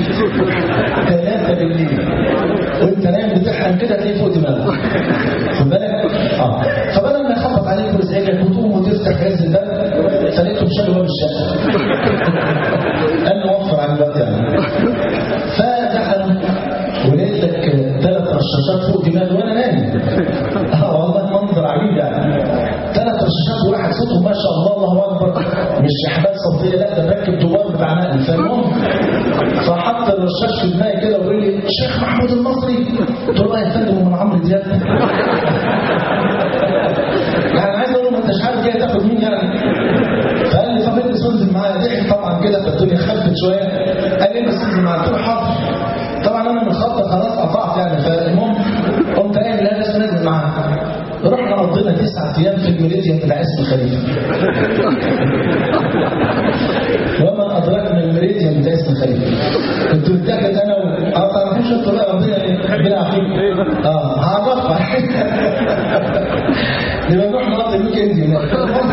3 بالليل وانت نايم بتحلم كده تلاقيه فوق دماغك خد بالك اه فبدل ما يخبط عليك ويزعجك وتقوم وتفتح هز الباب فلقيته شالوا باب الشقه قال له وفر على الوقت يعني فدخلوا ولقيت لك ثلاث رشاشات فوق دماغي وانا نايم اه والله منظر عجيب يعني ثلاث رشاشات وواحد صوته ما شاء الله الله اكبر مش شحبات صوتيه لا ده مركب دوار بتاع نقل فالمهم فحط الرشاش في دماغي كده ويقول لي الشيخ محمود المصري قلت له يا فندم من عمرو دياب يعني عايز اقول له ما انتش عارف جاي تاخد مين يعني فقال لي طب انت انزل معايا ضحك طبعا كده فالدنيا خفت شويه قال لي بس انزل معايا قلت له حاضر طبعا انا من الخط خلاص قطعت يعني فالمهم قمت قايل لا بس نازل معاه رحنا قضينا تسعة ايام في الميليديوم بتاع اسم الخليفه وما ادركنا الميليديوم بتاع اسم الخليفه كنت متاكد انا و... اه تعرفوش انتوا بقى ربنا ربنا يعافيك اه هعرفها نبقى نروح نقضي الويك اند هناك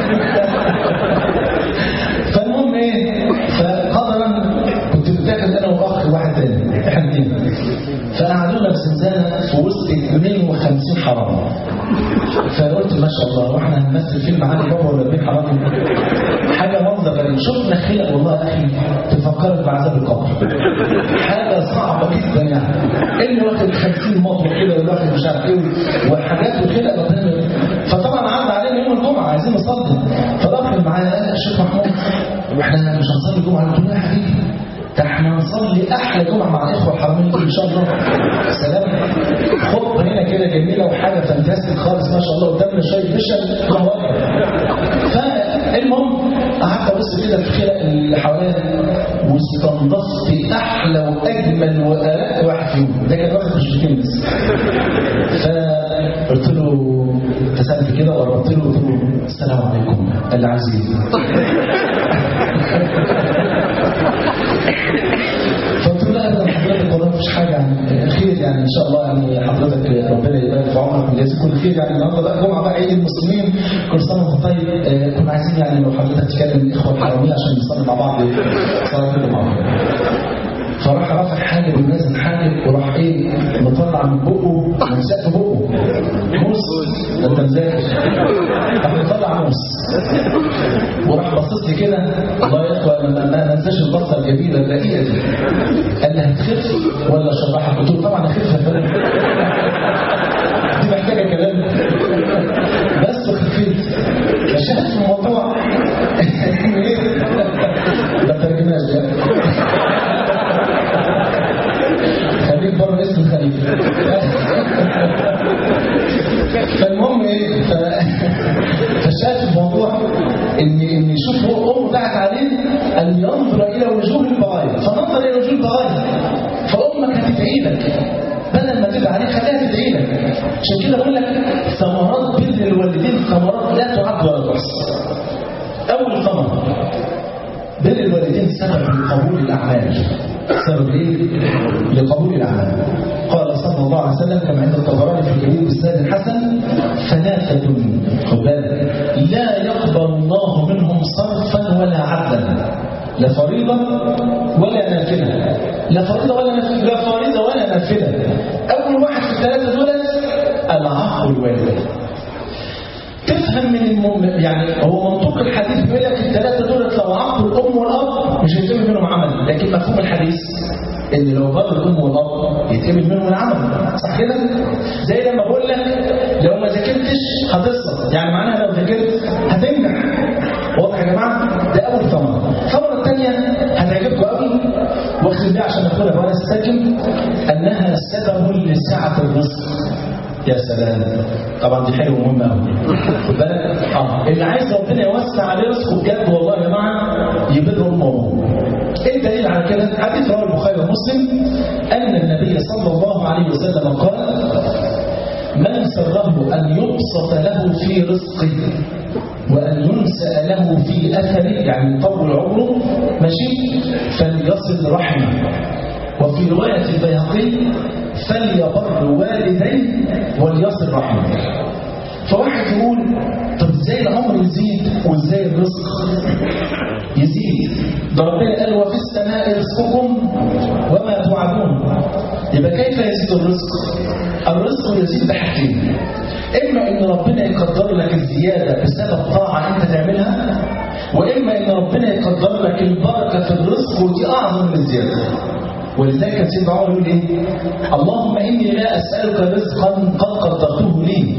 فالمهم ايه فقدرا كنت متاكد انا واخ واحد تاني احنا الاثنين فقعدونا في زنزانه في وسط 52 حرام فقلت ما شاء الله واحنا هنمثل فيلم عادي بابا ولا بين حرام حاجه منظر غريب شفنا خلق والله يا اخي تفكرت بعذاب القبر حاجه صعبه جدا يعني اللي واخد 50 مطوه كده واللي واخد مش عارف ايه وحاجات وخلق ربنا فطبعا عدى علينا يوم الجمعه عايزين نصلي فدخل معايا قال يا شيخ محمود احنا مش هنصلي الجمعه قلت له يا حبيبي ده احنا نصلي احلى جمعه مع الاخوه الحرمين ان شاء الله سلام خطبه هنا كده جميله وحاجه فانتاستيك خالص ما شاء الله قدامنا شويه بشر الله اكبر فالمهم قعدت ابص كده في الخلق اللي حواليا واستنضفت احلى واجمل وارق واحد فيهم ده كان واخد مشركين بس فقلت له ابتسمت كده وقربت له وقلت له السلام عليكم قال لي عايز فقلت له لا ابدا حضرتك والله مفيش حاجه يعني خير يعني ان شاء الله يعني حضرتك ربنا يبارك في عمرك ويجازيك كل خير يعني النهارده بقى جمعه بقى عيد المسلمين كل سنه وانت طيب آه، كنا عايزين يعني لو حضرتك تكلم الاخوه الحراميه عشان نصلي مع بعض صلاه الجمعه فراح رافع حاجه ونازل حاجه وراح ايه مطلع من بقه من سقف بقه موس ده انت مذاكر راح مطلع موس وراح باصص لي كده الله يا اخوه ما ما ننساش البصه الجميله الرقيقه دي قال لي هتخف ولا شرحك قلت له طبعا هخف يا فندم دي محتاجه كلام بس خفيت فشاهد في الموضوع ما ترجمناش ده خليك بره اسم الخليفه فالمهم ايه ف... فشاف الموضوع ان ان يشوف هو امه دعت عليه ان ينظر الى وجوه البغايا فنظر الى وجوه البغايا فامك هتدعي لك بدل ما تدعي عليك خليها تدعي لك عشان كده بقول لك ثمرات بر الوالدين ثمرات لا تعد ولا تحصى اول ثمره بر الوالدين سبب لقبول الاعمال سبب ايه؟ لقبول الاعمال قال صلى الله عليه وسلم كما عند الطبراني في الكبير بالسند الحسن ثلاثة خد بالك لا يقبل الله منهم صرفا ولا عدلا لا فريضة ولا نافلة لا فريضة ولا نافلة لا فريضة ولا نافلة أول واحد في الثلاثة دول العقل الوالدين تفهم من المم... يعني هو منطوق الحديث بيقول لك الثلاثه دول لو عقوا الام والاب مش هيتم منهم عمل لكن مفهوم الحديث ان لو بر الام والاب يتقبل منهم العمل صح كده؟ زي لما بقول لك لو ما ذاكرتش هتسقط يعني معناها لو ذاكرت هتنجح واضح يا جماعه ده اول ثمره الثمره الثانيه هتعجبكم قوي واخد بالي عشان اقولها وانا ساكن انها سبب لسعه الرزق يا سلام طبعا دي حلوه ومهمه قوي خد بالك اه اللي عايز ربنا يوسع عليه رزقه بجد والله يا جماعه يبر امه وابوه ايه الدليل على كده؟ حديث رواه البخاري ومسلم ان النبي صلى الله عليه وسلم قال من سره ان يبسط له في رزقه وأن ينسأ له في أثره يعني يطول عمره ماشي فليصل رحمه وفي رواية البيهقي فليبر والديه وليصل رحمه فواحد يقول طب ازاي العمر يزيد وازاي الرزق يزيد ده ربنا قال وفي السماء رزقكم وما توعدون يبقى كيف يزيد الرزق الرزق يزيد بحاجتين اما ان ربنا يقدر لك الزياده بسبب طاعه انت تعملها واما ان ربنا يقدر لك البركه في الرزق ودي اعظم من الزياده ولذلك كان سيدنا عمر يقول ايه اللهم اني لا اسالك رزقا قد قدرته لي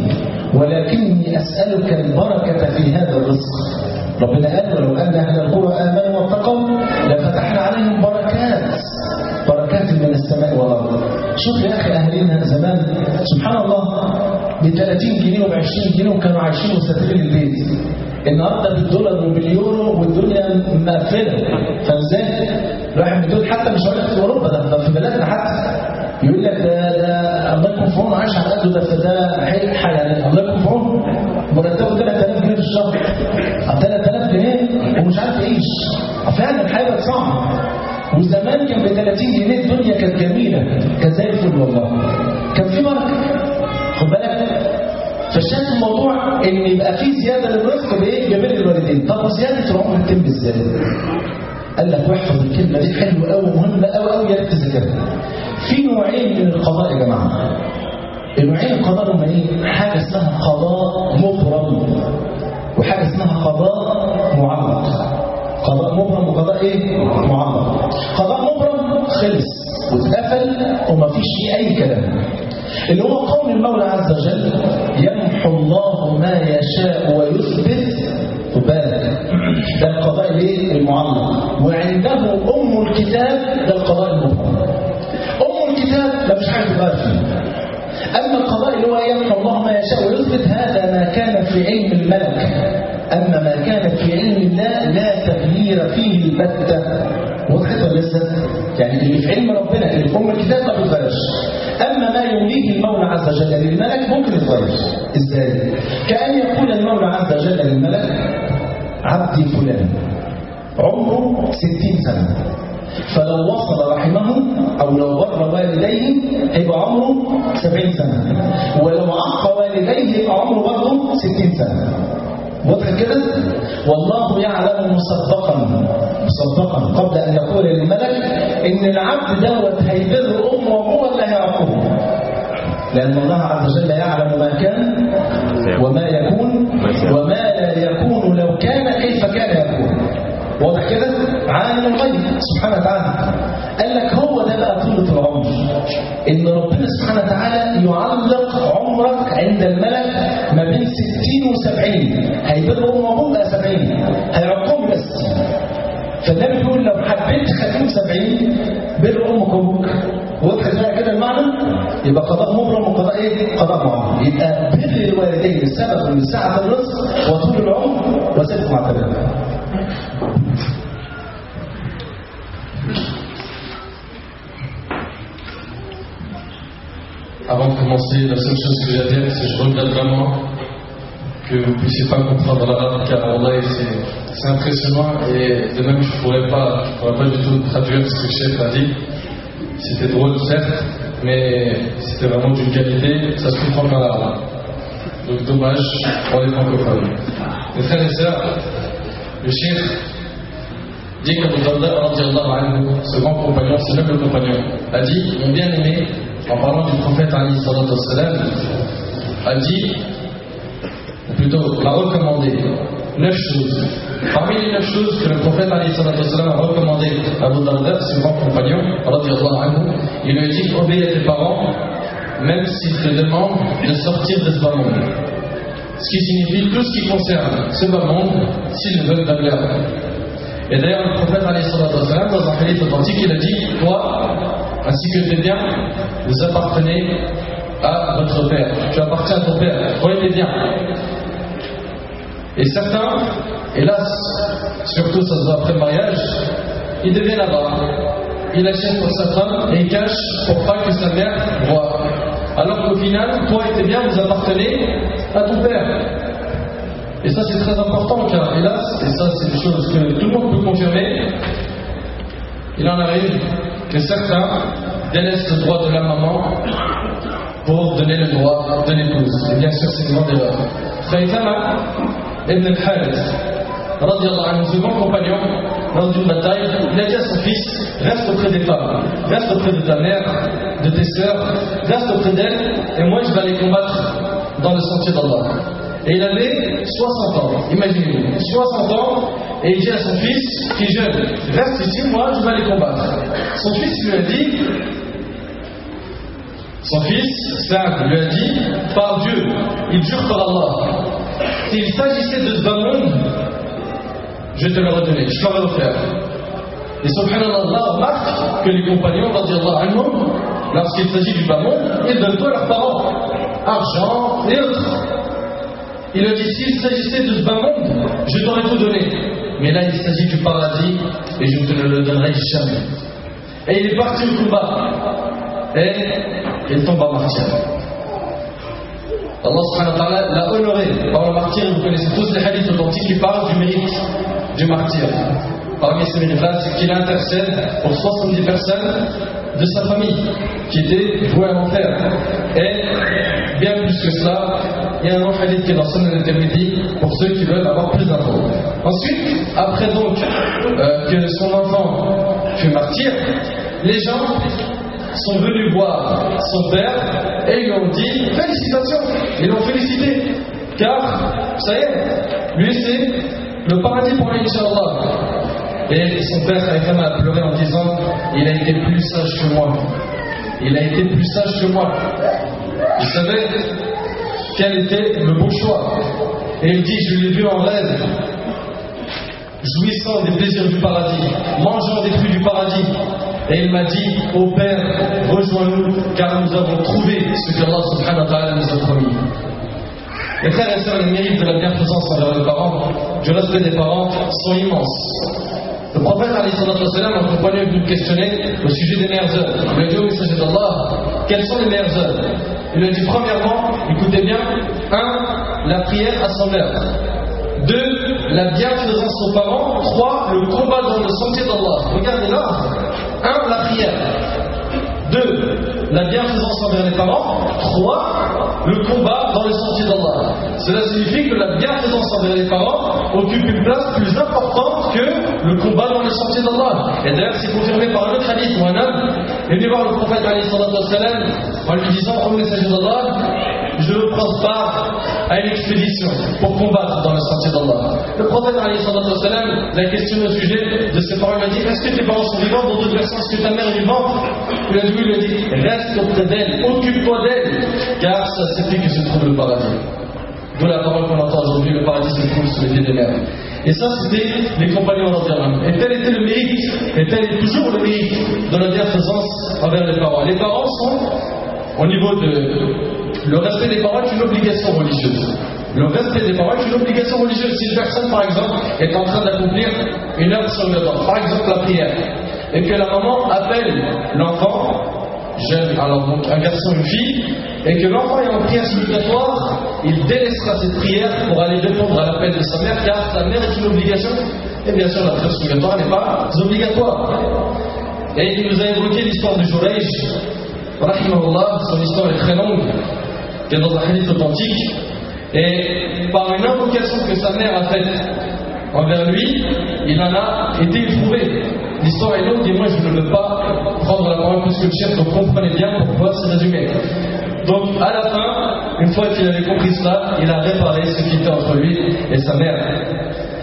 ولكني اسالك البركه في هذا الرزق ربنا قال ولو ان اهل القرى امنوا واتقوا لفتحنا عليهم بركات بركات من السماء والارض شوف يا اخي اهالينا زمان سبحان الله ب 30 جنيه وب 20 جنيه وكانوا عايشين وساترين البيت النهارده بالدولار وباليورو والدنيا مقفله فاهم ازاي؟ الواحد بيقول حتى مش هقول لك في اوروبا ده, ده في بلادنا حتى يقول لك ده ده الله يكون في عونه عايش على قده ده ده حيح يعني الله يكون في عونه مرتبه 3000 جنيه في الشهر 3000 جنيه ومش عارف يعيش فعلا الحياه بقت صعبه وزمان كان ب 30 جنيه الدنيا كانت جميله كانت زي الفل والله كان في بركه خد بالك فالشاهد في الموضوع ان يبقى في زياده للرزق بايه؟ ببر الوالدين طب وزياده العمر تتم ازاي؟ قال لك واحفظ الكلمه دي حلوه قوي ومهمه قوي قوي يا ريت تذاكرها في نوعين من القضاء يا جماعه النوعين القضاء هم ايه؟ حاجه اسمها قضاء مبرم وحاجه اسمها قضاء معلق قضاء مبرم وقضاء ايه؟ معلق قضاء مبرم خلص واتقفل ومفيش فيه اي كلام اللي هو قول المولى عز وجل يمحو الله ما يشاء ويثبت خد بالك ده القضاء الايه المعلق وعنده ام الكتاب ده القضاء المبرم ام الكتاب لا مش حاجه تغير فيه اما القضاء اللي هو يمحو الله ما يشاء ويثبت هذا ما كان في علم الملك اما ما كان في علم الله لا تغيير فيه البته وضحت ولا لسه؟ يعني اللي في علم ربنا اللي في ام الكتاب ما بيتغيرش اما ما يوليه المولى عز وجل للملك ممكن يتغير ازاي؟ كأن يقول المولى عز وجل للملك عبدي فلان عمره ستين سنة فلو وصل رحمه أو لو بر والديه هيبقى عمره سبعين سنة ولو عق والديه يبقى عمره برضه ستين سنة واضح كده والله يعلم مسبقا مسبقا قبل ان يقول للملك ان العبد دوت هيبر امه وابوه ولا هيعقوه لان الله عز وجل يعلم ما كان وما يكون وما لا يكون لو كان كيف كان يكون واضح كده عالم الغيب سبحانه وتعالى قال لك هو ده بقى طولة العمر ان ربنا سبحانه وتعالى يعلق عمرك عند الملك ما بين 60 و70 هيبر امه وابوه بقى 70 هيعقهم بس فالنبي بيقول لو حبيت تخليهم 70 بر امك وابوك واضح بقى كده المعنى يبقى قضاء مبرم وقضاء ايه قضاء معمر يبقى بر الوالدين السبب لسعه الرزق وطول العمر وصدق مع التبادل Avant de commencer, la seule chose que j'ai à dire, c'est que je regrette vraiment que vous ne puissiez pas comprendre l'arabe, car Allah, c'est c'est impressionnant et de même je ne pourrais pas, je pourrais pas du tout traduire ce que le chef a dit. C'était drôle, certes, mais c'était vraiment d'une qualité, ça se comprend qu'en arabe. Donc dommage pour les francophones. Mes frères et sœurs, le chef dit qu'Abu Darda, radiallahu anhu, ce grand compagnon, c'est même le compagnon, a dit, mon bien-aimé, en parlant du prophète Ali sallallahu alayhi wa sallam, a dit, ou plutôt l'a recommandé, neuf choses. Parmi les neuf choses que le prophète Ali sallallahu alayhi wa sallam a recommandé à Abu Darda, ce grand compagnon, radiallahu anhu, il lui a dit, obéis à tes parents, même s'il te demande de sortir de ce bas monde. Ce qui signifie tout ce qui concerne ce bas monde, s'ils ne veulent pas l'air. Et d'ailleurs, le prophète, dans un hadith authentique, il a dit Toi, ainsi que tes biens, vous appartenez à votre père. Tu appartiens à ton père. Toi et tes biens. Et certains, hélas, surtout ça se voit après le mariage, ils deviennent là-bas. Il achète pour sa femme et il cache pour pas que sa mère voit. Alors qu'au final, toi et tes biens, vous appartenez à ton père. Et ça, c'est très important car, hélas, et ça, c'est une chose que tout le monde peut confirmer, il en arrive que certains délaissent le droit de la maman pour donner le droit de l'épouse. Et bien sûr, c'est une grande erreur. Khaythama ibn al-Harith, un second compagnon, dans une bataille, il a dit à son fils Reste auprès des femmes, reste auprès de ta mère, de tes sœurs, reste auprès d'elles, et moi je vais aller combattre dans le sentier d'Allah. Et il avait 60 ans, imaginez-vous, 60 ans, et il dit à son fils, qui est jeune, reste ici, moi je vais aller combattre. Son fils lui a dit, son fils, Saad, lui a dit, par Dieu, il jure par Allah, s'il s'agissait de ce bas monde, je te le redonnais, je t'aurais offert. Et subhanallah, Allah remarque que les compagnons, lorsqu'il s'agit du bas monde, ils donnent tout à leurs parents, argent et autres. Il a dit s'il s'agissait de ce bas monde, je t'aurais tout donné. Mais là, il s'agit du paradis et je ne te le donnerai jamais. Et il est parti au combat. Et il tombe en martyr. Allah subhanahu wa ta'ala l'a honoré par le martyr. Vous connaissez tous les hadiths authentiques qui parlent du mérite du martyr. Parmi ces mérites-là, c'est qu'il intercède pour 70 personnes de sa famille qui étaient vouées à l'enfer. Et bien plus que cela, il y a un autre hadith qui est dans son intermédiaire pour ceux qui veulent avoir plus d'infos. Ensuite, après donc euh, que son enfant fut martyr, les gens sont venus voir son père et lui ont dit félicitations. Ils l'ont félicité car ça y est, lui c'est le paradis pour lui, Inch'Allah. Et son père a pleuré en disant Il a été plus sage que moi. Il a été plus sage que moi. Il savait quel était le bon choix. Et il dit Je l'ai vu en rêve, jouissant des plaisirs du paradis, mangeant des fruits du paradis. Et il m'a dit Ô Père, rejoins-nous, car nous avons trouvé ce que Allah subhanahu wa ta'ala nous a promis. Les frères et sœurs, les mérites de la bienfaisance envers les parents, du respect des parents, sont immenses. Le prophète, en compagnie, est venu me questionner au sujet des meilleures œuvres. Il lui a dit au messager d'Allah, quelles sont les meilleures œuvres Il lui a dit, premièrement, écoutez bien, un, la prière à son heure. Deux, la bienfaisance aux parents. Trois, le combat dans le sentier d'Allah. Regardez là. Un, la prière. Deux, la bienfaisance envers les parents. Trois, le combat dans le sentier d'Allah. Cela signifie que la bienfaisance envers les parents occupe une place plus importante que le combat dans le sentier d'Allah. Et d'ailleurs, c'est confirmé par un autre hadith où un homme est venu voir le prophète en lui disant Ô messager d'Allah, je veux prendre part à une expédition pour combattre dans le sentier d'Allah. Le prophète l'a questionné au sujet de ses parents. Il a dit Est-ce que tes parents sont vivants Dans d'autres versions, est-ce que ta mère est vivante Il a dit il lui a dit Reste auprès d'elle, occupe-toi d'elle, car ça c'est que se trouve le paradis. D'où la parole qu'on entend aujourd'hui le paradis se trouve sous les pieds des mers. Et ça, c'était les compagnons d'Antiaman. Et tel était le mérite, et tel est toujours le mérite de la bienfaisance envers les parents. Les parents sont, au niveau de le respect des paroles est une obligation religieuse. Le respect des paroles est une obligation religieuse. Si une personne, par exemple, est en train d'accomplir une œuvre sur le temps, par exemple la prière, et que la maman appelle l'enfant, jeune, alors donc un garçon, une fille, et que l'enfant est en prière supplétoire, il délaissera cette prière pour aller répondre à l'appel de sa mère, car sa mère est une obligation. Et bien sûr, la prière supplétoire n'est pas obligatoire. Et il nous a évoqué l'histoire de Jurejh, son histoire est très longue, qui est dans un hadith authentique, et par une invocation que sa mère a faite envers lui, il en a été éprouvé. L'histoire est longue et moi je ne veux pas prendre la parole plus que le chef, donc comprenez bien pour pouvoir se résumer. Donc à la fin, une fois qu'il avait compris cela, il a réparé ce qui était entre lui et sa mère.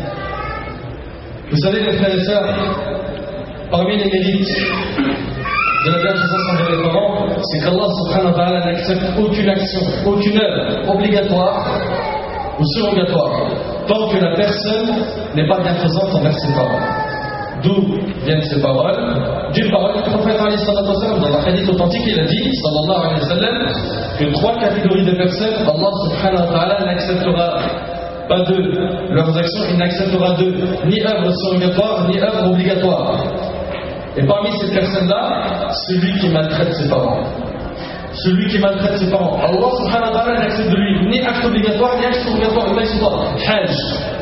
Vous savez, mes frères et sœurs, parmi les mérites de la bienfaisance envers les parents, c'est qu'Allah subhanahu wa ta'ala n'accepte aucune action, aucune œuvre obligatoire ou surrogatoire, tant que la personne n'est pas bienfaisante envers ses parents. D'où viennent ces paroles D'une parole du prophète dans un hadith authentique, il a dit, sallallahu alayhi wa sallam, que trois catégories de personnes, Allah subhanahu wa ta'ala n'acceptera pas d'eux leurs actions, il n'acceptera d'eux ni œuvres surrogatoires, ni œuvres obligatoires. Et parmi ces personnes-là, celui qui maltraite ses parents. Celui qui maltraite ses parents. Allah subhanahu wa ta'ala n'accepte de lui ni acte obligatoire, ni acte obligatoire. Il Hajj,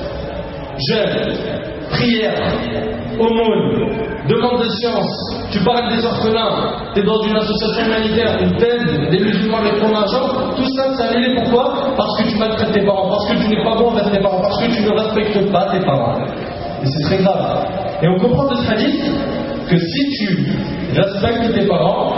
jeûne, prière, aumône, demande de science, tu parles des orphelins, tu es dans une association humanitaire, une peine, des musulmans avec ton argent, tout ça, c'est annulé pourquoi Parce que tu maltraites tes parents, parce que tu n'es pas bon envers tes parents, parce que tu ne respectes pas tes parents. Et c'est très grave. Et on comprend de ce hadith que si tu respectes tes parents,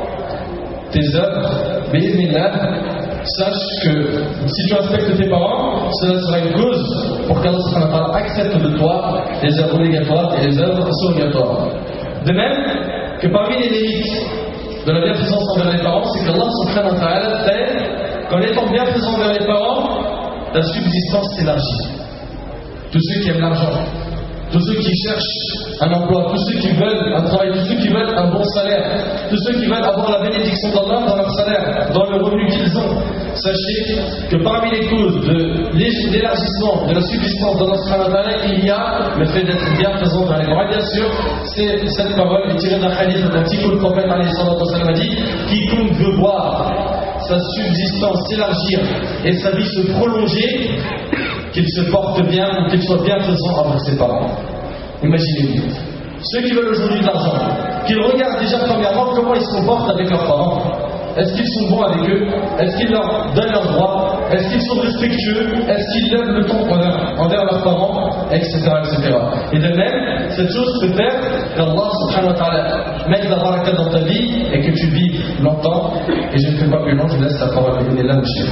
tes œuvres, là, sache que si tu respectes tes parents, cela sera une cause pour qu'Allah accepte de toi les œuvres obligatoires et les œuvres surrogatoires. De même que parmi les limites de la bienfaisance envers les parents, c'est qu'Allah subhanahu wa ta'ala fait qu'en étant bienfaisant envers les parents, la subsistance s'élargit. Tous ceux qui aiment l'argent, tous ceux qui cherchent un emploi, tous ceux qui veulent un travail, tous ceux qui veulent un bon salaire, tous ceux qui veulent avoir la bénédiction d'Allah dans leur salaire, dans le revenu qu'ils ont. Sachez que parmi les causes de l'élargissement de la subsistance d'Allah, il y a le fait d'être bien présent dans les parents. Bien sûr, cette parole est tirée d'un hadith authentique où le prophète a dit Quiconque veut voir sa subsistance s'élargir et sa vie se prolonger, qu'il se porte bien ou qu'il soit bien faisant avec ses parents. Imaginez-vous. Ceux qui veulent aujourd'hui de l'argent, qu'ils regardent déjà premièrement comment ils se comportent avec leurs parents. Est-ce qu'ils sont bons avec eux Est-ce qu'ils leur donnent leurs droits Est-ce qu'ils sont respectueux Est-ce qu'ils lèvent le ton envers leurs parents Etc. etc. Et de même, cette chose peut faire qu'Allah subhanahu wa ta'ala mette la baraka dans ta vie et que tu vives longtemps. Et je ne fais pas plus long, je laisse la parole à là, monsieur.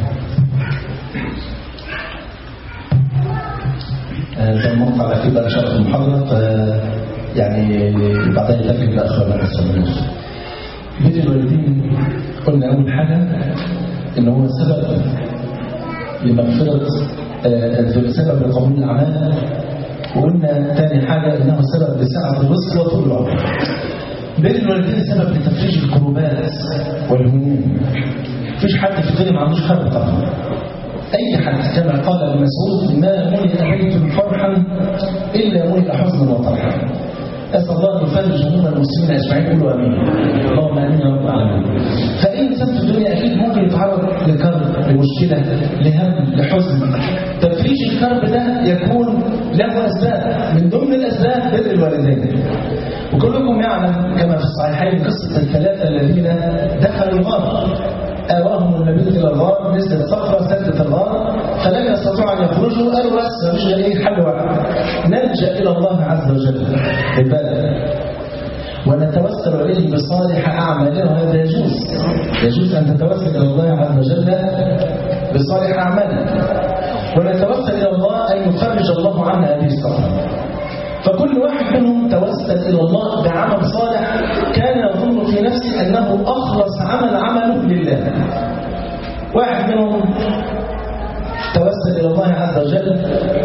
زي ما قلت على كده شرح المحاضرة يعني بعدين يتكلم الأخ ولا السلام بين الوالدين قلنا أول حاجة إن هو سبب لمغفرة سبب لقبول الأعمال وقلنا ثاني حاجة إنه سبب لسعة الرزق وطول العمر بين الوالدين سبب لتفريج الكروبات والهموم مفيش حد في الدنيا ما عندوش خير طبعا أي حد كما قال ابن مسعود ما ملئ بيت فرحا إلا ملئ حزنا وطرحا أسأل الله أن يفرج هموم المسلمين أجمعين قولوا أمين اللهم آمين يا رب العالمين فأي إنسان في الدنيا أكيد ممكن يتعرض لكرب لمشكلة لهم لحزن تفريج الكرب ده يكون له أسباب من ضمن الأسباب بر الوالدين وكلكم يعلم كما في الصحيحين قصة الثلاثة الذين دخلوا الغار آواهم النبي إلى الغار نزلت صخرة سدت الغار فلم يستطيعوا أن يخرجوا قالوا بس مفيش غير إيه حل واحد نلجأ إلى الله عز وجل بالبلد ونتوسل إليه بصالح أعمالنا وهذا يجوز يجوز أن تتوسل إلى الله عز وجل بصالح أعمالنا ونتوسل إلى الله أن يفرج الله عنا هذه الصخرة فكل واحد منهم توسل إلى الله بعمل صالح كان يظن في نفسه أنه أخلص عمل عمله لله واحد منهم توسل إلى الله عز وجل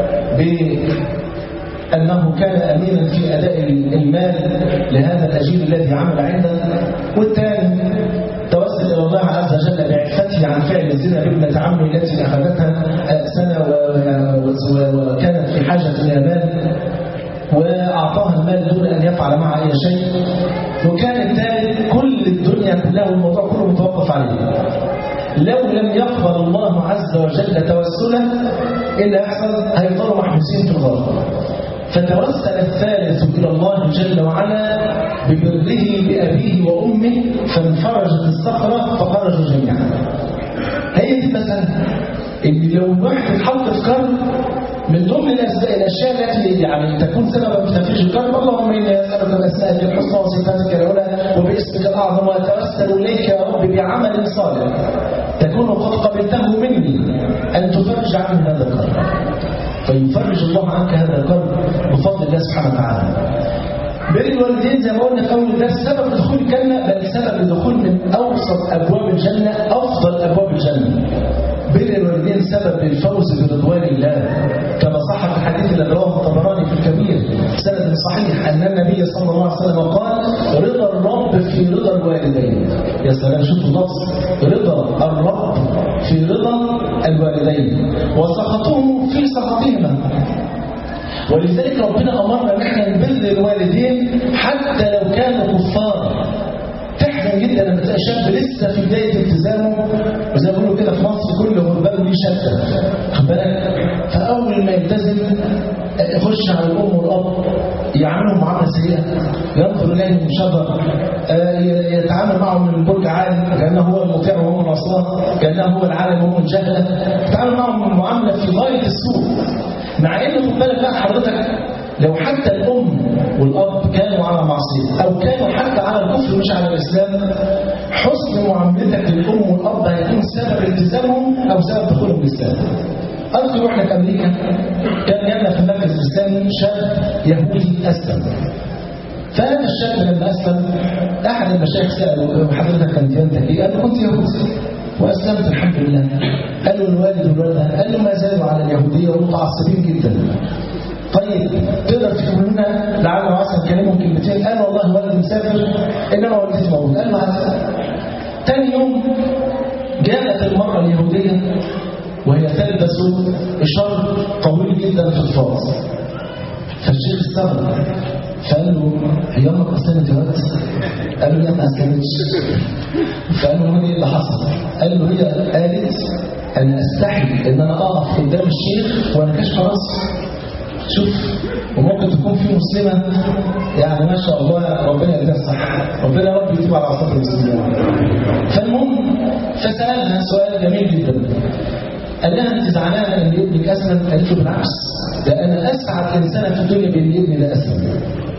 بأنه كان أمينا في أداء المال لهذا الأجير الذي عمل عنده والثاني توسل إلى الله عز وجل بعفته عن فعل الزنا بابنة عمه التي أخذتها سنة وكانت في حاجة إلى مال وأعطاها المال دون أن يفعل معها أي شيء وكان الثالث كل الدنيا كلها والموضوع كله متوقف عليه لو لم يقبل الله عز وجل توسله إلا يحصل هيفضلوا محبوسين في الغار فتوسل الثالث إلى الله جل وعلا ببره بأبيه وأمه فانفرجت الصخرة فخرجوا جميعا هي دي مثلا إن لو الواحد اتحط في كرب من ضمن الاشياء التي يعني تكون سببا في تفريج الكرب اللهم اني اسالك باسمائك الحسنى وصفاتك العلى وباسمك الاعظم واتوسل اليك يا رب بعمل صالح تكون قد قبلته مني ان تفرج عني هذا الكرب فيفرج الله عنك هذا الكرب بفضل الله سبحانه وتعالى بر الوالدين زي ما قلنا في اول الدرس سبب دخول الجنه بل سبب دخول من اوسط ابواب الجنه افضل ابواب الجنه. بر الوالدين سبب للفوز برضوان الله كما صح في الحديث الذي رواه الطبراني في الكبير سند صحيح ان النبي صلى الله عليه وسلم قال رضا الرب في رضا الوالدين يا سلام شوفوا اللفظ رضا الرب في رضا الوالدين وسخطه في سخطهما ولذلك ربنا امرنا ان احنا نبر الوالدين حتى لو كانوا كفار تحزن جدا لما تلاقي شاب لسه في بدايه التزامه وزي ما بيقولوا كده في مصر كل غربان ليه شده خد بالك فاول ما يلتزم يخش على الام والاب يعاملهم معامله سيئه ينظر اليهم شر يتعامل معهم من برج عالي كانه هو المطيع وهم العصاه كانه هو العالم وهم الجهله يتعامل معهم معامله في غايه السوء مع ان خد بالك لا حضرتك لو حتى الأم والأب كانوا على معصية أو كانوا حتى على الكفر مش على الإسلام حسن معاملتك للأم والأب هيكون سبب التزامهم أو سبب دخولهم الإسلام أذكر واحنا في أمريكا كان جانا في المركز الإسلامي شاب يهودي أسلم فهذا الشاب لما أسلم أحد المشايخ سأله حضرتك كان ديانتك إيه؟ قال له كنت يهودي وأسلمت الحمد لله قال له الوالد والوالدة قال له ما زالوا على اليهودية ومتعصبين جدا طيب تقدر تقول لنا لعل وعسى نكلمهم كلمتين قال والله والدي مسافر انما والدتي موجود قال له تاني يوم جاءت المرأة اليهودية وهي تلبس شر طويل جدا في الفاظ فالشيخ استغرب فقال له هي امك اسلمت يا ولد؟ قال له لا ما اسلمتش فقال له ايه اللي حصل؟ قال له هي قالت انا استحي ان انا اقف قدام الشيخ وانا كاشف راسي شوف وممكن تكون في مسلمة يعني ما شاء الله ربنا يديها الصحة ربنا يا رب يتوب على عصابة المسلمين فالمهم فسألها سؤال جميل جدا قال لها انت زعلانة ان ابنك اسلم قالت له بالعكس ده انا اسعد انسانة في الدنيا بان ابني ده اسلم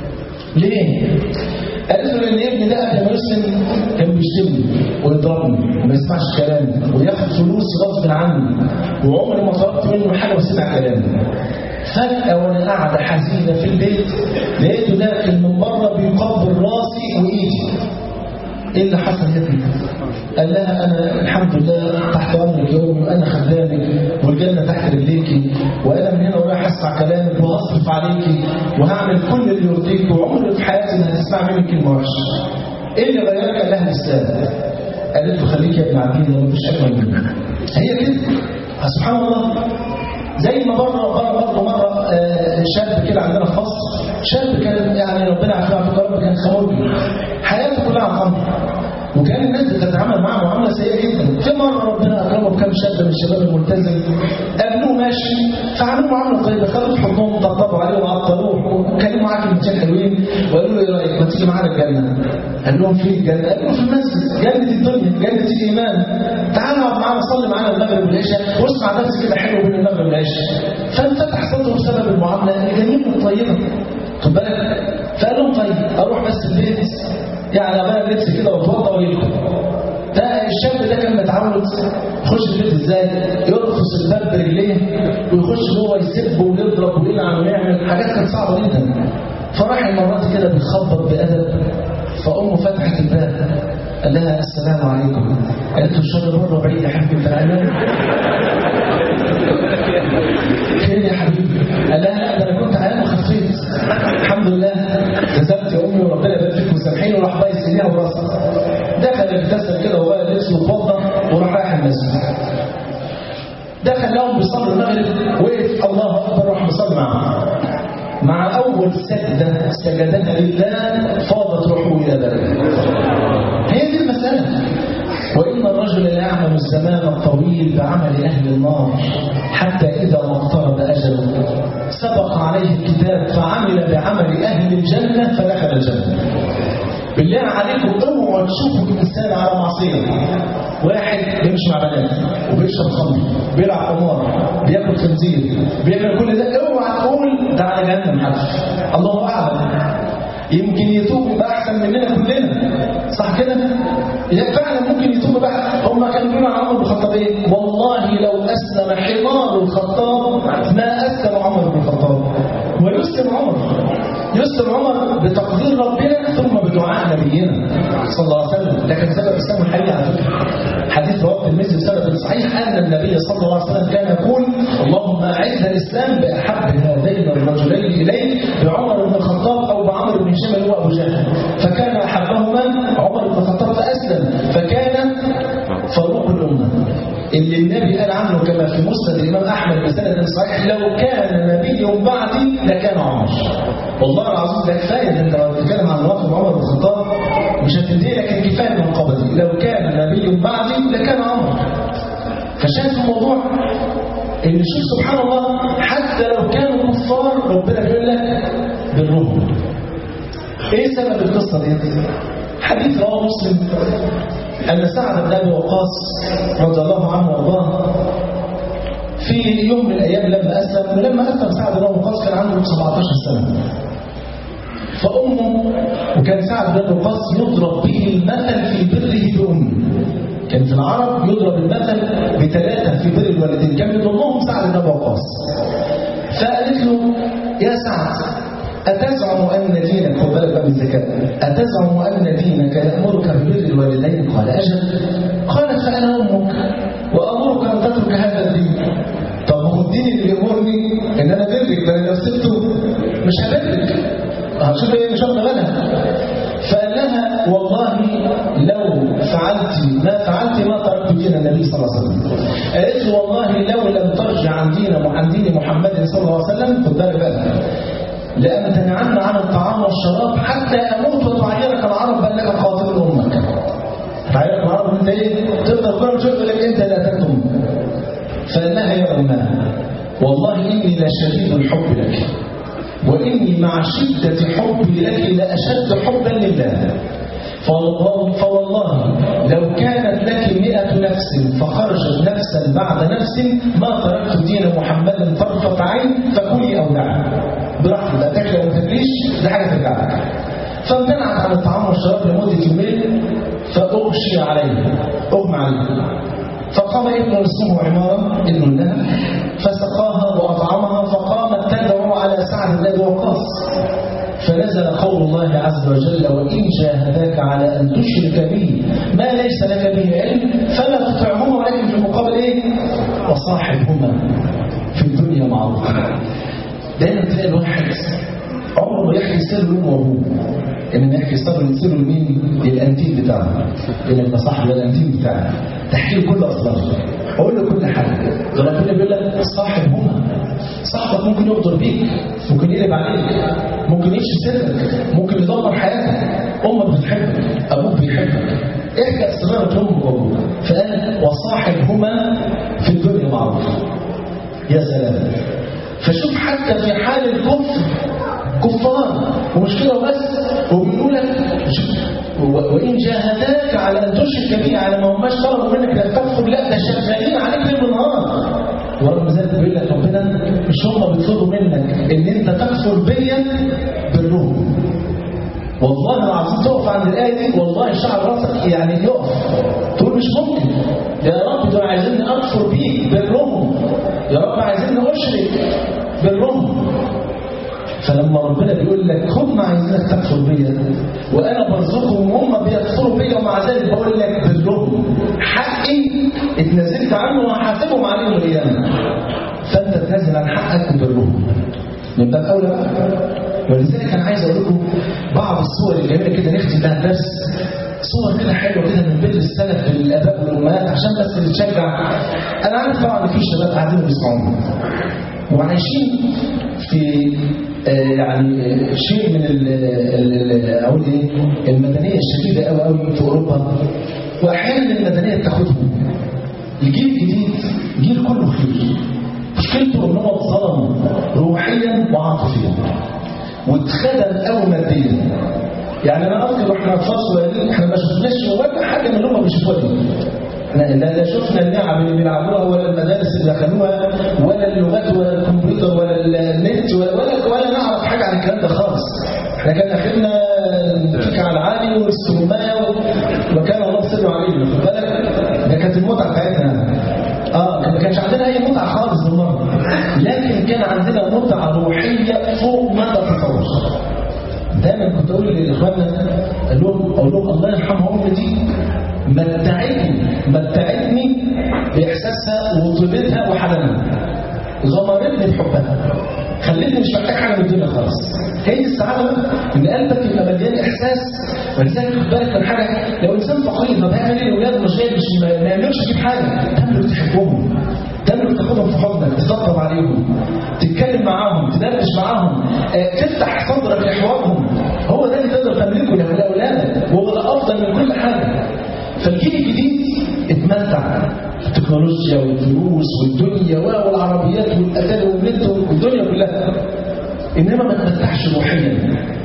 ليه؟ قالت له ان ابني ده قبل ما يسلم كان بيشتمني ويضربني وما يسمعش كلامي وياخد فلوس غصب عني وعمري ما طلبت منه حاجه وسمع كلامي فجأة وأنا قاعدة حزينة في البيت لقيته داخل من بره بيقبل راسي وإيدي إيه اللي حصل يا ابني؟ قال لها أنا الحمد لله تحت أمرك يا أمي وأنا خدامك والجنة تحت رجليكي وأنا من هنا ورايح أسمع كلامك وهصرف عليكي وهعمل كل اللي يرضيك وعمري في حياتي ما هتسمع منك كلمة وحشة. إيه اللي غيرك؟ قال لها الإسلام. قالت له خليك يا ابن عبدين ما فيش أجمل منك. هي كده سبحان الله زي ما بره بره برضه مره شاب كده عندنا في مصر شاب كان يعني ربنا يعافيه ويعافيك يا رب كان خمرجي حياته كلها خمر وكان الناس بتتعامل معاه معامله سيئه جدا في مره ربنا اكرمه بكام شاب من الشباب الملتزم قابلوه ماشي فعملوا معامله طيبه خدوا في حضنهم طبطبوا عليه وعطروه وكلموا معاه كلمتين حلوين وقالوا له ايه رايك ما تيجي معانا الجنه قال لهم في الجنه قال لهم في المسجد جنه الدنيا جنه الايمان تعالى اقعد معانا صلي معانا المغرب والعشاء واسمع درس كده حلو بين المغرب والعشاء فانفتح صدره بسبب المعامله الجميله الطيبه خد بالك فقال لهم طيب اروح بس البيت يعني ابقى لبس كده واتوضى واجيلكم ده الشاب ده كان متعود يخش البيت ازاي يرقص الباب برجليه ويخش جوه يسب ويضرب ويلعن ويعمل حاجات كانت صعبه جدا فراح المرات كده بيخبط بادب فامه فتحت الباب قال لها السلام عليكم قالت له الشر بره بعيد يا حبيبي انت خير يا حبيبي قال لها لا ده انا كنت عيان وخفيت الحمد لله كذبت يا امي وربنا يبارك فيك وسامحيني وراح بايس ايديها وراسها دخل اغتسل كده وغير لبسه واتوضى وراح رايح المسجد دخل لهم بيصلي المغرب وقف الله اكبر راح بيصلي معاهم مع اول سجده سجدها لله فاضت روحه الى بلده هي دي المساله وإن الرجل ليعمل الزمان الطويل بعمل أهل النار حتى إذا ما اقترب أجله سبق عليه الكتاب فعمل بعمل أهل الجنة فدخل الجنة بالله عليكم اوعوا تشوفوا انسان على معصيه واحد بيمشي مع بنات وبيشرب خمر بيلعب قمار بياكل خنزير بيعمل كل ده اوعى تقول ده على جهنم حد الله اعلم يمكن يتوب يبقى احسن مننا كلنا صح كده فعلا ممكن يتوب بقى هم كانوا بيقولوا عن عمر بن الخطاب ايه والله لو اسلم حمار الخطاب ما اسلم عمر بن الخطاب ويسلم عمر يسلم عمر بتقدير ربنا ثم بدعاء نبينا صلى الله عليه وسلم ده كان سبب اسلام الحقيقي على فكره حديث رواه الترمذي بسبب صحيح ان النبي صلى الله عليه وسلم كان يقول اللهم اعز الاسلام باحب هذين الرجلين اليك بعمر بن الخطاب او بعمرو بن هشام اللي هو ابو جهل فكان احبهما عمر بن الخطاب فاسلم فكان فاروق الامه اللي النبي قال عنه كما في مسند الامام احمد بسند صحيح لو كان نبي بعدي لكان عمر والله العظيم ده كفايه ده انت لو بتتكلم عن مواقف عمر بن الخطاب مش هتنتهي لكن كفايه المنقبه دي لو كان نبي بعدي لكان عمر فشايف الموضوع ان شوف سبحان الله حتى لو كانوا كفار ربنا بيقول لك بالرهم ايه سبب القصه دي حديث رواه مسلم ان سعد بن ابي وقاص رضي الله عنه وارضاه في يوم من الايام لما اسلم ولما اسلم سعد بن ابي وقاص كان عنده 17 سنه فامه وكان سعد بن ابي وقاص يضرب به المثل في بره بامه كان في العرب يضرب المثل بثلاثه في بر الوالدين كان من ضمنهم سعد بن ابي وقاص فقالت له يا سعد أتزعم أن دينك خد بالك بقى من الذكاء أتزعم أن دينك يأمرك ببر الوالدين قال أجل قالت فأنا أمك وأمرك أن تترك هذا الدين طب ما هو الدين اللي بيأمرني إن أنا برك ده أنا لو سبته مش هبرك هشوف إيه مش واخدة بالها فقال لها والله لو فعلت ما فعلت ما تركت دين النبي صلى الله عليه وسلم قالت له والله لو لم ترجع عن دين عن دين محمد صلى الله عليه وسلم خد بالك بقى لأمتنعن عن الطعام والشراب حتى أموت وتعيرك العرب بأنك قاتل أمك تعيرك العرب أنت إيه؟ تفضل كل شوية يقول لك أنت لا تكتم فقال لها يا أمها والله إني لشديد الحب لك وإني مع شدة حبي لك لأشد حبا لله فوالله لو كانت لك مئة نفس فخرجت نفسا بعد نفس ما تركت دين محمد طرفة عين فكلي أو دعي براحتك لا تاكل او ما تاكليش دي حاجه ترجع لك فامتنعت عن الطعام والشراب لمده يومين فاغشي عليه اغمى عليه فقام ابن اسمه عمارة ابن لها فسقاها وأطعمها فقامت تدعو على سعد بن أبي وقاص فنزل قول الله عز وجل وإن جاهداك على أن تشرك به ما ليس لك به علم فلا تطعهما ولكن في المقابل إيه؟ وصاحبهما في الدنيا معروفا دايما تلاقي الواحد عمره ما يحكي سر له وابوه انما يحكي سر سر لمين؟ للانتيم بتاعه يقول لك ده صاحب ده الانتيم بتاعه تحكي له كل اسراره اقول له كل حاجه ده ربنا بيقول لك صاحب هما صاحبك ممكن يغدر بيك ممكن يقلب عليك ممكن يمشي سرك ممكن يدمر حياتك امك بتحبك ابوك بيحبك احكي اسرارك لامك وابوك فقال وصاحبهما في الدنيا معروف يا سلام فشوف حتى في حال الكفر كفار ومش كده وبس وبيقول لك وان جاهداك على ان تشرك بي على ما هماش طلبوا منك لا تكفر لا ده شغالين عليك ليل ونهار ورغم ذلك بيقول لك ربنا مش هم بيطلبوا منك ان انت تكفر بيا بالروح والله العظيم تقف عند الايه دي والله شعر راسك يعني يقف تقول مش ممكن يا رب دول عايزين اكفر بيك بالروح يا رب عايزين اشرك بالروح فلما ربنا بيقول لك هم عايزينك تكفر بيا وانا برزقهم وهم بيكفروا بيا ومع ذلك بقول لك بالروح حقي اتنازلت عنه وهحاسبهم عليه يوم القيامه فانت تنزل عن حقك بالروح من باب اولى بقى ولذلك انا عايز اقول لكم بعض الصور الجميله كده نختم بها الدرس صور كده حلوه كده من بر السلف للاباء والامهات عشان بس نتشجع انا عارف طبعا ان في شباب قاعدين بيسمعونا وعايشين في آه يعني آه شيء من اقول ايه المدنيه الشديده قوي قوي في اوروبا واحيانا المدنيه بتاخدهم الجيل الجديد جيل كله خير مشكلته ان هو اتظلم روحيا وعاطفيا واتخدم قوي ماديا يعني انا اذكر واحنا اطفال صغيرين احنا ما شفناش ولا حاجه من اللي هم بيشوفوها دي احنا لا لا شفنا اللعب اللي بيلعبوها ولا المدارس اللي دخلوها ولا اللغات ولا الكمبيوتر ولا النت ولا ولا, ولا نعرف حاجه عن الكلام ده خالص احنا كان اخرنا نتك على العالي والاستغمايه وكان الله سر علينا خد بالك ده كانت المتعه بتاعتنا اه ما كانش عندنا اي متعه خالص بالمره لكن كان عندنا متعه روحيه فوق ما تتصور دايما كنت اقول لاخواننا اقول لهم اقول لهم الله يرحمها امي دي متعتني متعتني باحساسها وطيبتها وحنانها غمرتني بحبها خلتني مش محتاج حاجه من الدنيا خالص هي دي السعاده بقى ان قلبك يبقى مليان احساس ولذلك خد بالك من حاجه لو انسان فقير ما بيعمل ايه الاولاد مش جاي مش ما ما يعملش فيك حاجه تعمل تحبهم تعمل تاخدهم في حضنك تطبطب عليهم تتكلم معاهم تدردش معاهم آه، تفتح صدرك لحوارهم هو ده اللي تقدر تملكه لاولادك وهو ده افضل من كل حاجه فالجيل الجديد اتمتع التكنولوجيا والفلوس والدنيا والعربيات والاتاري والنت والدنيا كلها انما ما تمتعش روحيا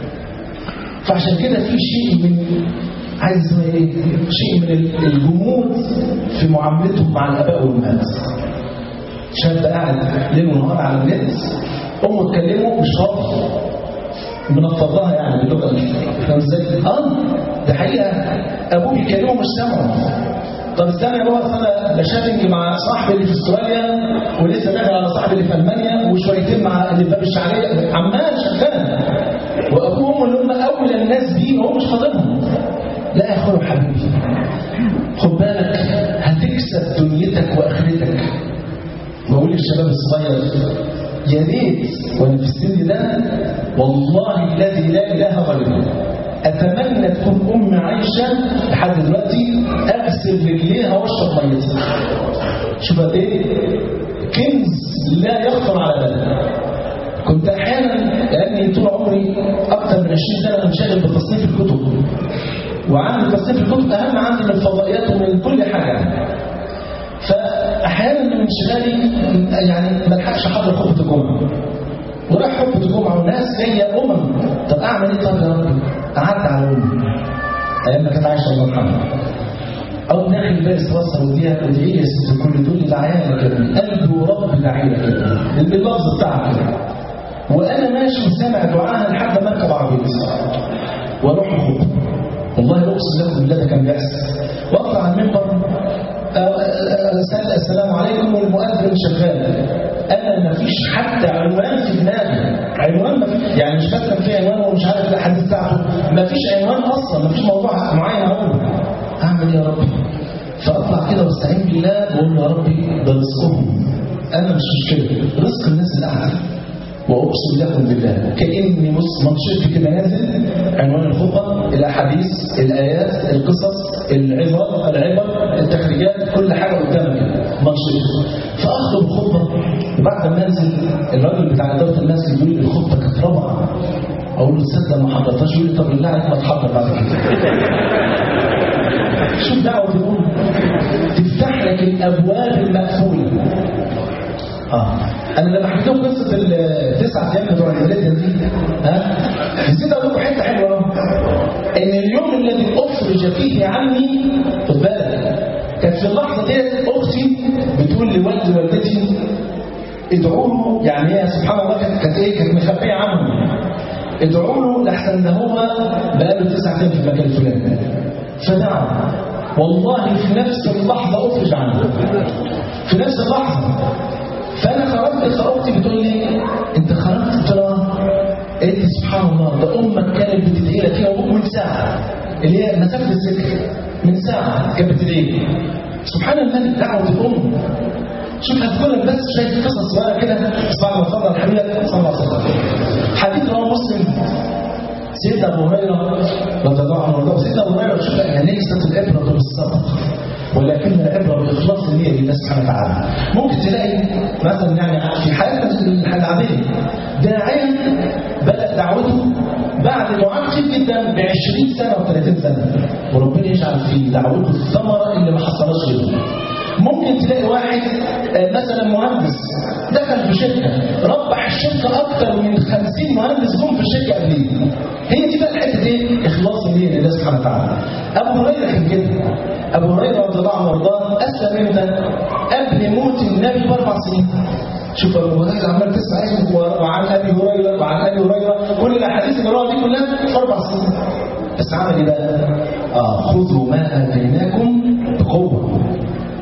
فعشان كده في شيء من عايز اسمها ايه؟ شيء من الجمود في معاملتهم مع الاباء والامهات شاب قاعد ليل ونهار على النت امه تكلمه مش فاضي منفضها يعني باللغه دي فاهم ازاي؟ اه ده حقيقه ابوه بيكلمه مش سامعه طب استنى يا بابا انا بشاتنج مع صاحبي اللي في استراليا ولسه داخل على صاحبي اللي في المانيا وشويتين مع اللي في باب الشعريه عمال شغال وابوه وامه اللي هم اولى الناس بيه وهو مش خاطبهم لا يا اخويا حبيبي خد بالك هتكسب دنيتك واخرتك بقول للشباب الصغير يا ريت وانا في السن ده والله الذي لا اله غيره اتمنى تكون امي عايشه لحد دلوقتي اغسل رجليها واشرب ميتها شوف قد ايه كنز لا يخطر على بالك كنت احيانا لاني طول عمري اكثر من 20 سنه منشغل بتصنيف الكتب وعندي تصنيف الكتب اهم عندي من الفضائيات ومن كل حاجه فاحيانا من انشغالي يعني ما الحقش احضر خطبه الجمعه وراح خطبه الجمعه والناس جايه امم طب اعمل ايه طب يا ربي؟ قعدت على امي ايام ما كانت عايشه الله يرحمها او داخل الباقي توصل وديها ادعي لي يا ست الكل دول لعيالك يا ابني قلبي ورب لعيالك يا ابني باللفظ بتاعك كده وانا ماشي وسامع دعاها لحد ما اركب عربيتي واروح الخطبه والله اقسم لكم بالله ده كان بيحصل واطلع على المنبر سأل السلام عليكم والمؤذن شغال انا ما فيش حتى عنوان في دماغي عنوان ما في يعني مش مثلا في عنوان ومش عارف الحديث بتاعته ما فيش عنوان اصلا ما فيش موضوع معين اقوله اعمل ايه يا ربي فاطلع كده واستعين بالله واقول يا ربي ده رزقهم انا مش مشكله رزق الناس اللي قاعده واقسم لكم بالله كاني منشط كده نازل عنوان الخطبه الاحاديث الايات القصص العظات العبر التخريجات كل حاجه قدامك كده منشط فاخطب الخطبه وبعد ما انزل الراجل بتاع اداره المسجد يقول لي الخطبه كانت روعه اقول له تصدق ما حضرتهاش يقول لي طب بالله عليك ما تحضر بعد كده شوف دعوه الام تفتح لك الابواب المقفوله اه انا لما حكيت لكم قصه التسع ايام بتوع الولادة دي ها نسيت اقول لكم حته حلوه ان اليوم الذي افرج فيه عني خد بالك كانت في اللحظه ديت اختي بتقول لوالد والدتي ادعوا له يعني هي سبحان الله كانت كانت ايه كانت مخبيه عنهم ادعوا له لحسن ده هو بقاله تسع ايام في المكان الفلاني فدعا والله في نفس اللحظه افرج عنه في نفس اللحظه فانا خرجت فاختي بتقول لي انت خرجت قلت لها قالت لي سبحان الله ده امك كانت بتدعي لك يا ابوك من ساعه اللي هي مسافه الذكر من ساعه كانت بتدعي لي سبحان الملك دعوه الام شوف هذكر لك بس شويه قصص صغيره كده بس بعد ما اتفضل حبيبك صلى الله عليه وسلم حديث رواه مسلم سيدنا ابو هريره رضي الله عنه وارضاه سيدنا ابو هريره شوف يعني ليست العبره بالسبق ولكن العبره باخلاص النيه لله سبحانه وتعالى ممكن تلاقي مثلا يعني في حياتنا العاديه داعيه بدا دعوته بعد دعاء كتير جدا ب 20 سنه و30 سنه وربنا يجعل في دعوته الثمره اللي ما حصلهاش غيره ممكن تلاقي واحد مثلا مهندس دخل في شركه ربح الشركه اكثر من 50 مهندس جم في الشركه قبليه هي دي بقى الحته ايه اخلاص النيه لله سبحانه وتعالى ابو هريره كان كده ابو هريره رضي الله عنه وارضاه اسلم امتى قبل موت النبي باربع سنين شوف ابو هريره عمال تسمع اسمه وعن ابي هريره وعن ابي هريره كل الاحاديث اللي رواه دي كلها في اربع سنين بس عمل ايه بقى؟ اه خذوا ما اتيناكم بقوه اول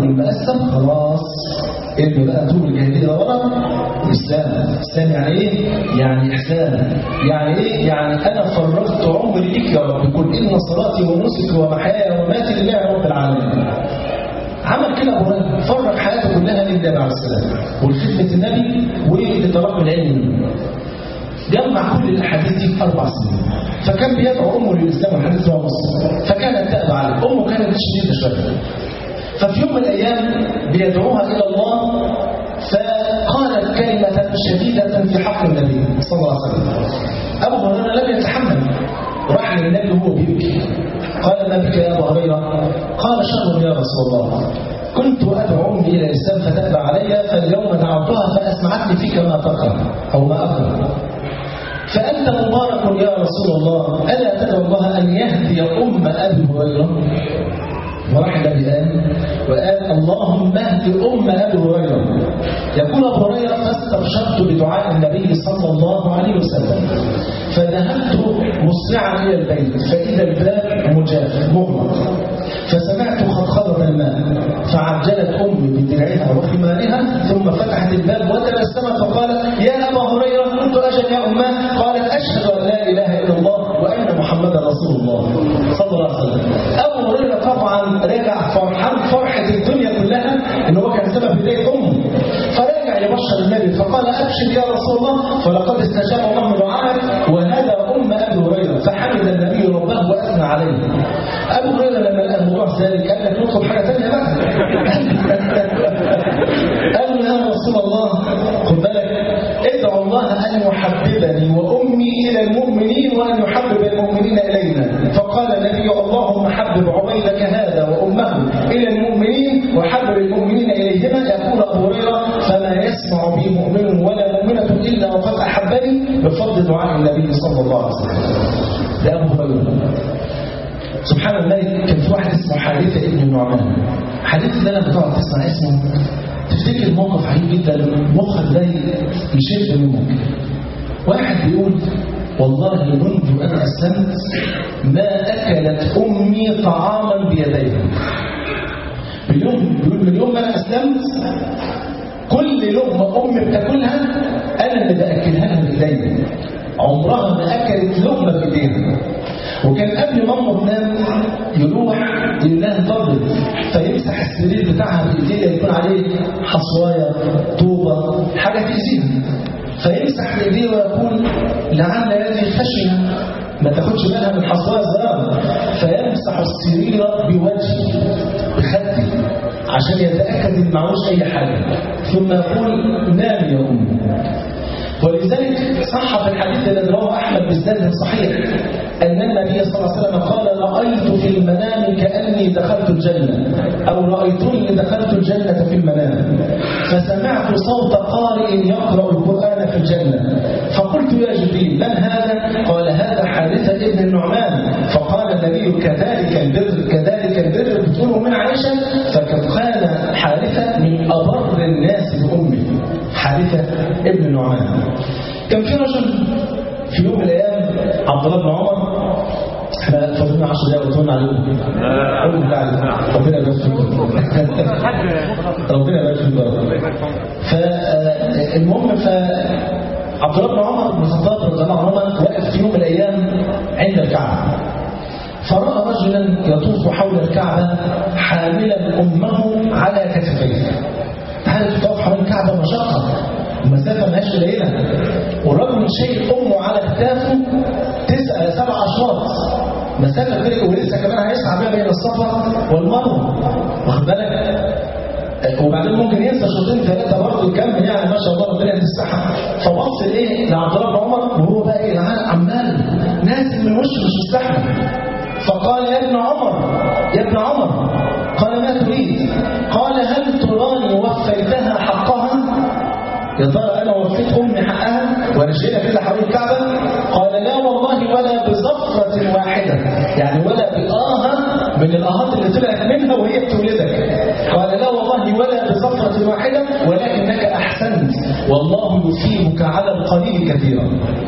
أول ما أسلم خلاص ابن بقى طول الجاهلية ورا الإسلام الإسلام يعني إيه؟ يعني إحسان يعني إيه؟ يعني أنا فرغت عمري ليك يا رب قل إن صلاتي ونسكي ومحياي ومماتي لله رب العالمين عمل كده ابو هريره فرغ حياته كلها للنبي عليه السلام ولخدمه النبي ولتلقي العلم منه جمع كل الاحاديث دي في اربع سنين فكان بيدعو امه للاسلام والحديث هو مسلم فكانت تأبى عليه امه كانت شديده شويه ففي يوم من الايام بيدعوها الى الله فقالت كلمه شديده في حق النبي صلى الله عليه وسلم ابو هريره لم يتحمل راح للنبي وهو بيبكي قال ما بك يا ابو هريره قال شر يا رسول الله كنت ادعو امي الى الاسلام فتابى علي فاليوم دعوتها فاسمعتني فيك ما تكره او ما اكره فأنت مبارك يا رسول الله ألا تدعو الله أن يهدي أم أبي هريرة وراح النبي قال وقال اللهم اهد أم أبي هريرة يقول أبو هريرة فاستبشرت بدعاء النبي صلى الله عليه وسلم فذهبت مسرعا إلى البيت فإذا الباب مجاف مغلق فسمعت خضخضة الماء فعجلت أمي بدرعها وخمارها ثم فتحت الباب وتبسمت فقالت يا أبا هريرة كنت أجل يا أماه قالت أشهد أن لا إله إلا الله وأن محمدا رسول الله صلى الله عليه وسلم أبو هريرة طبعا رجع فرحان فرحة الدنيا كلها إن هو كان سبب هداية أمه فرجع يبشر النبي فقال أبشر يا رسول الله فلقد استجاب الله دعائك وهذا أم أبي هريرة فحمد النبي ربه وأثنى عليه أبو هريرة لما لقى الموضوع ذلك قال لك نطلب حاجة ثانية بقى قال له يا رسول الله خد بالك ادعو الله أن يحببني وأمي إلى المؤمنين وأن يحبب المؤمنين إلينا فقال النبي اللهم حبب عبيدك هذا وأمه إلى المؤمنين وحبب المؤمنين إليهما يقول أبو هريرة فما يسمع بي مؤمن ولا مؤمنة إلا وقد أحبني بفضل دعاء النبي صلى الله عليه وسلم ده أبو هريرة سبحان الله كان في واحد اسمه حارثة ابن النعمان حارثة ده لما تقعد تسمع اسمه تفتكر موقف عجيب جدا مخك ده يشد منك واحد بيقول والله منذ أن أسلمت ما أكلت أمي طعاما بيديها باليوم بيقول من يوم ما أنا أسلمت كل لقمة أمي بتاكلها أنا اللي بأكلها لها بإيديا عمرها ما أكلت لقمة بإيديها وكان قبل ما امه تنام يروح يقول لها انتظر فيمسح السرير بتاعها بايديه يكون عليه حصوايه طوبه حاجه تاذيها فيمسح بايديه ويقول لعل هذه خشيه ما تاخدش بالها من حصوايه الزرار فيمسح السرير بوجهه بخده عشان يتاكد ان معهوش اي حاجه ثم يقول نام يا امي ولذلك صح في الحديث الذي رواه احمد بسند صحيح ان النبي صلى الله عليه وسلم قال رايت في المنام كاني دخلت الجنه او رايتني دخلت الجنه في المنام فسمعت صوت قارئ يقرا القران في الجنه فقلت يا جبريل من هذا قال هذا حارثه ابن النعمان فقال النبي كذلك البر كذلك البر بتقوله من عائشه فقد كان حارثه من ابر الناس بامه حارثه ابن النعمان كان في رجل في يوم من الايام عبد الله بن عمر احنا فاضلين 10 دقايق وطولنا عليهم قول تعالى ربنا يبارك فيكم ربنا يبارك فيكم فالمهم ف عبد الله بن عمر بن الخطاب رضي الله عنهما وقف في يوم من الايام عند الكعبه فراى رجلا يطوف حول الكعبه حاملا امه على كتفيه تعالى تطوف حول الكعبه مشقه المسافه ماهيش قليله والراجل شايل امه على كتافه تسع سبع اشواط مسافه كبيره ولسه كمان هيسعى بيها بين الصفا والمروه واخد بالك وبعدين ممكن ينسى شوطين ثلاثه برضه يكمل يعني ما شاء الله ربنا يمسحها فبص ايه لعبد الله بن عمر وهو بقى ايه عمال نازل من وشه مش مستحمل فقال يا ابن عمر يا ابن عمر قال ما تريد قال هل تراني وفيتها حقها يا ترى انا وفيت امي حقها وانا شايلها كده حوالين الكعبه قال لا والله ولا بزفره واحده يعني ولا بآهة من الآهات اللي طلعت منها وهي بتولدك قال لا والله ولا بزفرة واحدة ولكنك أحسنت والله يثيبك على القليل كثيرا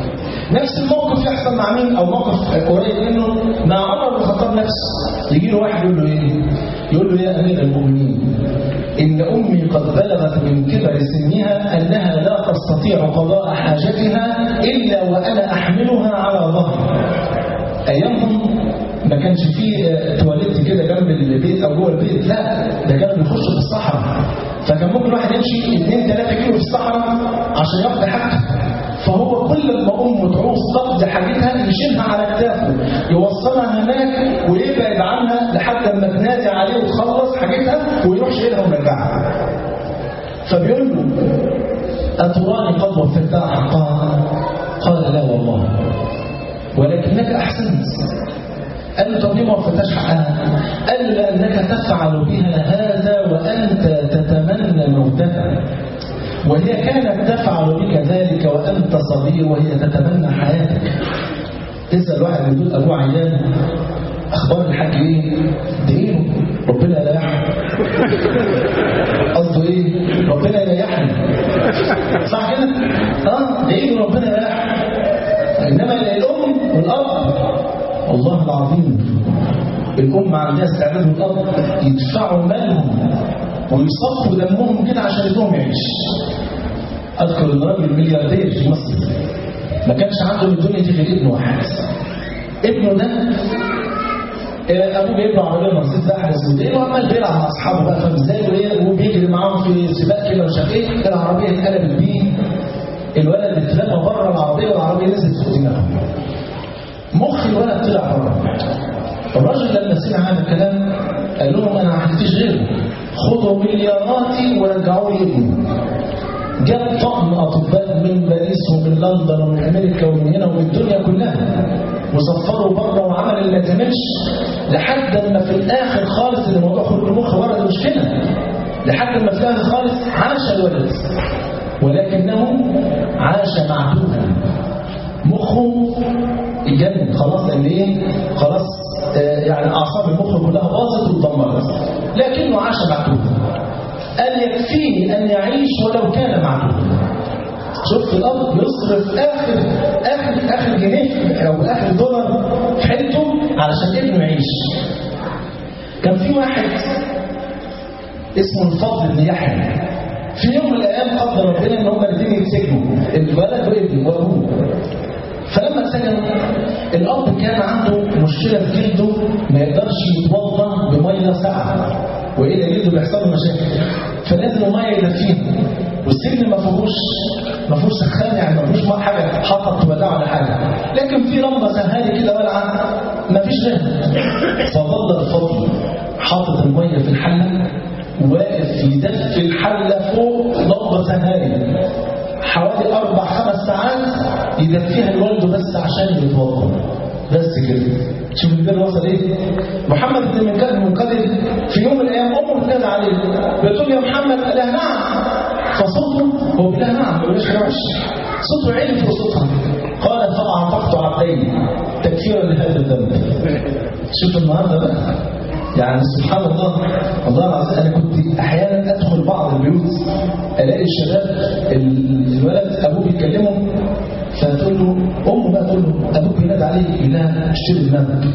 نفس الموقف يحصل مع مين او موقف قريب منه مع عمر بن الخطاب نفسه يجي له واحد يقول له ايه يقول له يا امير المؤمنين ان امي قد بلغت من كبر سنها انها لا تستطيع قضاء حاجتها الا وانا احملها على ظهري ايامهم ما كانش فيه تواليت كده جنب البيت او جوه البيت لا ده كانوا بيخشوا في الصحراء فكان ممكن واحد يمشي 2 3 كيلو في الصحراء عشان يقضي حاجته فهو كل ما امه تعوز تقضي حاجتها يشيلها على كتافه يوصلها هناك ويبعد عنها لحد ما تنادي عليه وتخلص حاجتها ويروح شايلها ومرجعها فبيقول له أتراني قد وفيتها حقها قال لا والله ولكنك أحسنت قال له طب ليه ما وفيتهاش حقها؟ قال له لأنك تفعل بها هذا وأنت تتمنى موتها وهي كانت تفعل بك ذلك وأنت صغير وهي تتمنى حياتك تسأل واحد من دول أبوه عيان أخبار الحاج إيه؟ ادعيله ربنا يريحه قصده إيه؟ ربنا يريحني صح كده؟ اه ادعيله ربنا يريحه إنما الأم والأب والله العظيم الأم عندها استعداد والأب يدفعوا مالهم ويصفوا دمهم كده عشان ابنهم يعيش أذكر إن راجل ملياردير في مصر ما كانش عنده من الدنيا دي غير ابن واحد ابنه ده ابوه جايب له عربيه مرسيدس احدث موديل وعمال بيلعب مع اصحابه بقى فاهم ازاي وايه وبيجري معاهم في سباق كده ومش عارف ايه العربيه اتقلبت بيه الولد اترمى بره العربيه والعربيه نزلت فوق دماغه مخ الولد طلع بره الراجل لما سمع هذا الكلام قال لهم انا ما عنديش غيره خدوا ملياراتي ورجعوا لي ابني جاب طقم اطباء من باريس ومن لندن ومن امريكا ومن هنا ومن الدنيا كلها وسفروا بره وعمل اللي ما تعملش لحد ما في الاخر خالص ان الموضوع خروج المخ ورد مشكله لحد ما في الاخر خالص عاش الولد ولكنه عاش معتوها مخه اتجنن خلاص لان ايه خلاص آه يعني اعصاب المخ كلها باظت واتدمرت لكنه عاش معتوها قال يكفيني ان يعيش ولو كان معتوها شفت الاب يصرف اخر اخر اخر جنيه او اخر دولار في حيلته علشان ابنه يعيش كان في واحد اسمه الفضل بن يحيى في يوم من الايام قدر ربنا ان هما الاثنين يتسجنوا الولد وابنه وابوه فلما اتسجن الاب كان عنده مشكله في جلده ما يقدرش يتوضا بميه ساقعه والا جلده بيحصل له مشاكل فلازم ميه يدفيها والسجن ما فيهوش ما فيهوش سخان يعني ما فيهوش حاجه حاطط تولعه ولا حاجه لكن في لمبه سهالي كده ولعه ما فيش غيرها فظل الفضل حاطط الميه في الحله واقف يدفي الحله فوق لمبه سهالي حوالي اربع خمس ساعات يدفيها لوالده بس عشان يتوضا بس كده شوف البر وصل ايه محمد بن منقذ في يوم من الايام امه بتنادى عليه بتقول يا محمد قال لها نعم فصوته هو بيقول لها نعم ما بيقولش حاجه وحشه صوته عالي فوق صوتها قال فاعتقت عبدين تكفيرا لهذا الذنب شوف النهارده بقى يعني سبحان الله الله العظيم انا كنت احيانا ادخل بعض البيوت الاقي الشباب الولد ابوه بيكلمه فتقول له امه بقى تقول له ابوك بينادي عليك يقول لها اشتري دماغك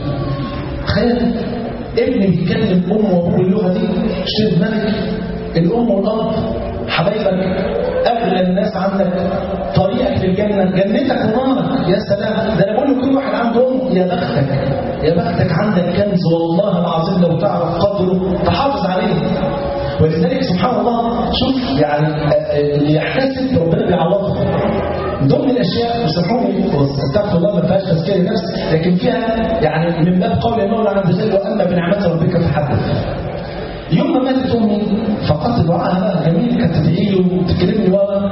تخيل ابني بيتكلم امه وابوه اللغه دي اشتري دماغك الام والاب حبايبك اغلى الناس عندك طريقك للجنه جنتك ونارك يا سلام ده انا بقول لكل واحد عنده ام يا بختك يا بختك عندك كنز والله العظيم لو تعرف قدره تحافظ عليه ولذلك سبحان الله شوف يعني اللي يحتسب ربنا بيعوضه ضمن الاشياء بيسموهم استغفر الله ما فيهاش تزكيه نفس لكن فيها يعني من باب قول المولى عز وجل واما بنعمه ربك فحدث يوم ما ماتت امي فقدت دعاءها بقى جميل كانت تدعي لي وتكلمني ورا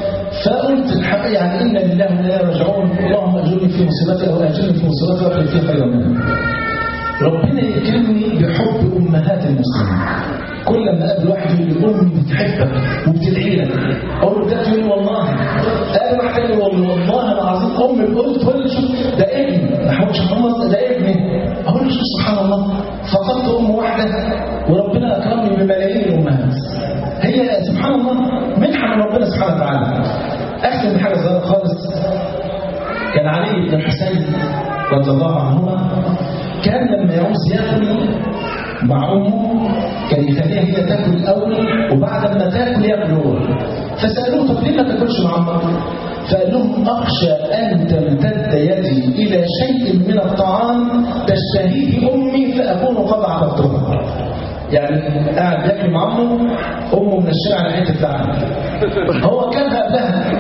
فقلت الحق يعني انا لله وانا راجعون اللهم اجرني في مصيبتي او اجرني في مصيبتي واخلف في خيرا منها ربنا يكرمني بحب امهات المسلمين كل ما اقابل واحد يقول لي امي بتحبك وبتدعي لك اقول له ده تقول والله قال واحد تاني يقول والله العظيم امي قلت تقول لي شوف ده ابني محمود محمد ده ابني اقول له شوف سبحان الله فقدت ام واحده وربنا اكرمني بملايين الامهات هي سبحان الله منحه من ربنا سبحانه وتعالى اختم بحاجه صغيره خالص كان علي بن الحسين رضي الله عنهما كان لما يعوز ياكل مع امه كان يخليها هي تاكل الاول وبعد ما تاكل ياكل هو فسالوه طب ليه ما تاكلش مع امك؟ فقال لهم اخشى ان تمتد يدي الى شيء من الطعام تشتهيه امي فاكون قد عرفتها يعني قاعد بياكل مع امه امه منشره على حته لحم هو كلها قبلها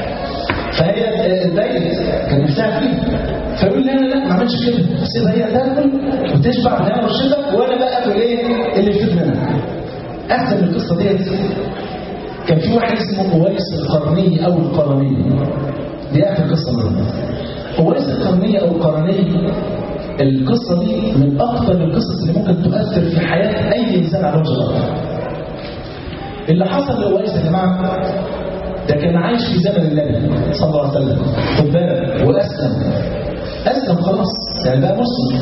فهي اتضايقت كان نفسها فيه فيقول لا لا لا ما عملش كده سيبها هي تاكل وتشبع بالهنا والشفا وانا بقى اكل ايه اللي يفيد منها احسن من القصه ديت كان في واحد اسمه اويس القرني او القرني دي اخر قصه منه اويس القرني او القرني القصه دي من اكثر القصص اللي ممكن تؤثر في حياه اي انسان على وجه الارض اللي حصل لاويس يا جماعه ده كان عايش في زمن النبي صلى الله عليه وسلم خد بالك واسلم اسلم خلاص يعني بقى مسلم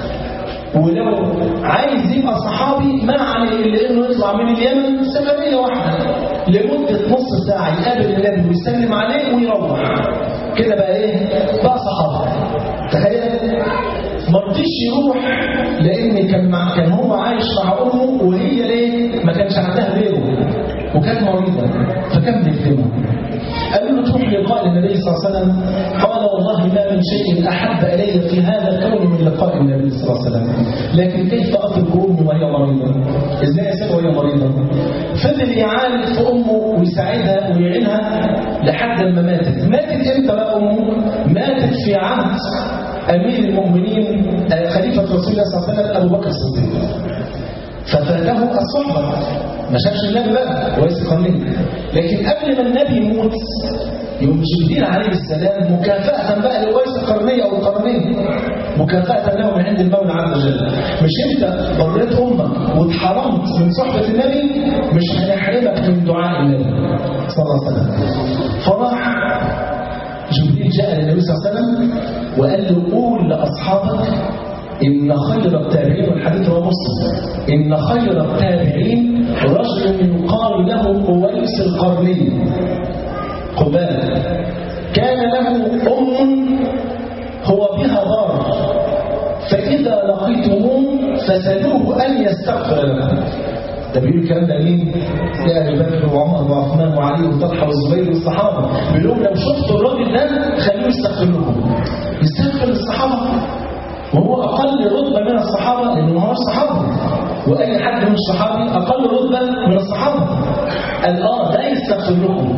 ولو عايز يبقى صحابي ما عليه الا انه يطلع من اليمن سفريه واحده لمده نص ساعه يقابل النبي ويسلم عليه ويروح كده بقى ايه بقى صحابي تخيل ما رضيش يروح لان كان مع كان هو عايش مع امه وهي ليه ما كانش عندها غيره وكانت مريضه فكان بيخدمها قالوا له تروح لقاء النبي صلى الله عليه وسلم قال والله ما من شيء احب الي في هذا الكون من لقاء النبي صلى الله عليه وسلم لكن كيف اترك امي وهي مريضه ازاي اسيبها وهي مريضه فضل يعالج في امه ويساعدها ويعينها لحد ما ماتت ماتت امتى بقى امه ماتت في عهد امير المؤمنين خليفه رسول الله صلى الله عليه وسلم ابو بكر الصديق ففاته الصحبه ما شافش النبي بقى ويس قليل لكن قبل ما النبي يموت يوم جبريل عليه السلام مكافأة بقى لويس القرنية أو القرنين مكافأة له من عند المولى عز وجل مش أنت بريت أمك واتحرمت من صحبة النبي مش هنحرمك من دعاء النبي صلى الله عليه وسلم فراح جبريل جاء للنبي صلى الله عليه وسلم وقال له قول لأصحابك إن خير التابعين والحديث هو مسلم إن خير التابعين رجل يقال له أويس القرني خد بالك كان له أم هو بها ضار فإذا لقيتموه فسلوه أن يستغفر لكم ده بيقول الكلام ده مين؟ يا ابي بكر وعمر وعثمان وعلي وطلحه والزبير والصحابه بيقول لهم لو شفتوا الراجل ده خلوه يستغفر لكم يستغفر للصحابه وهو أقل رتبة من الصحابة لأنه ما هوش صحابي وأي حد من الصحابي أقل رتبة من الصحابة قال آه ده يستغفر لكم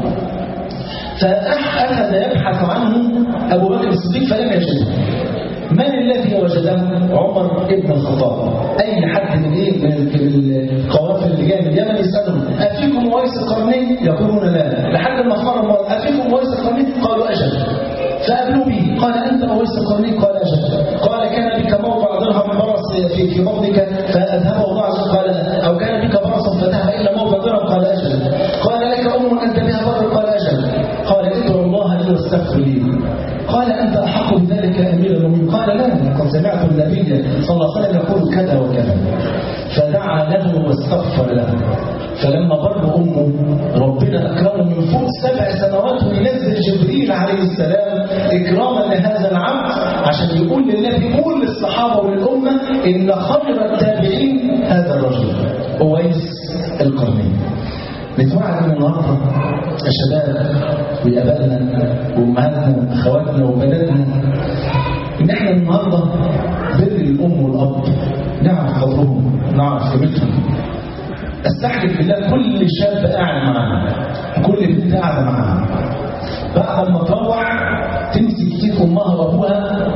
فأخذ يبحث عنه أبو بكر الصديق فلم يجده من الذي وجده عمر ابن الخطاب اي حد من ايه من القوافل اللي جايه من اليمن يسالهم افيكم ويس القرنين يقولون لا لحد ما خرج افيكم ويس القرنين قالوا اجل فقابلوا به قال انت ويس القرنين قال اجل قال كان بك موضع درهم برص في في بطنك فاذهبه الله عز وجل قال او كان بك برص فذهب الى موضع درهم قال اجل قال لك ام انت بها بر قال اجل قال ادعو الله لي واستغفر لي قال أنت أحق بذلك يا أمير المؤمنين قال لا قد سمعت النبي صلى الله عليه وسلم يقول كذا وكذا فدعا له واستغفر له فلما بر أمه ربنا أكرمه من فوق سبع سنوات وينزل جبريل عليه السلام إكراما لهذا العبد عشان يقول للنبي قول للصحابة والأمة إن خير التابعين هذا الرجل أويس القرني نتوعد من النهارده يا شباب وابائنا وامهاتنا واخواتنا وبناتنا ان احنا النهارده بر الام والاب نعرف قدرهم نعرف قيمتهم استحلف بالله كل شاب قاعد معانا كل بنت قاعده معانا بعد ما تروح تمسك ايد امها وابوها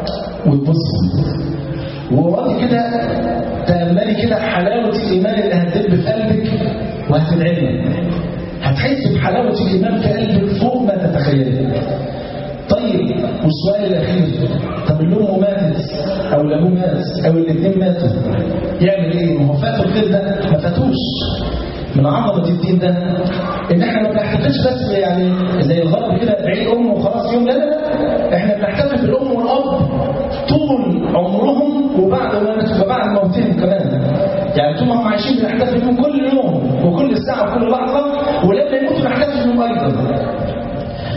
وتبص وراضي كده تأملي كده حلاوة الإيمان اللي هتدب في قلبك وهتدعي هتحس بحلاوة الإيمان في قلبك فوق ما تتخيلي طيب والسؤال الأخير طب اللي أمه ماتت أو اللي أبوه مات أو الاثنين ماتوا يعمل إيه؟ ما هو فاتوا الخير ده ما فاتوش من عظمة الدين ده إن إحنا ما بنحتفلش بس يعني زي الغرب كده بعيد أم وخلاص يوم لا لا لا إحنا بنحتفل بالأم والأب طول عمرهم وبعد وبعد موتهم كمان يعني طول ما هم عايشين بنحتفل بهم كل يوم وكل ساعة وكل لحظة ولما يموتوا نحتفل بهم أيضا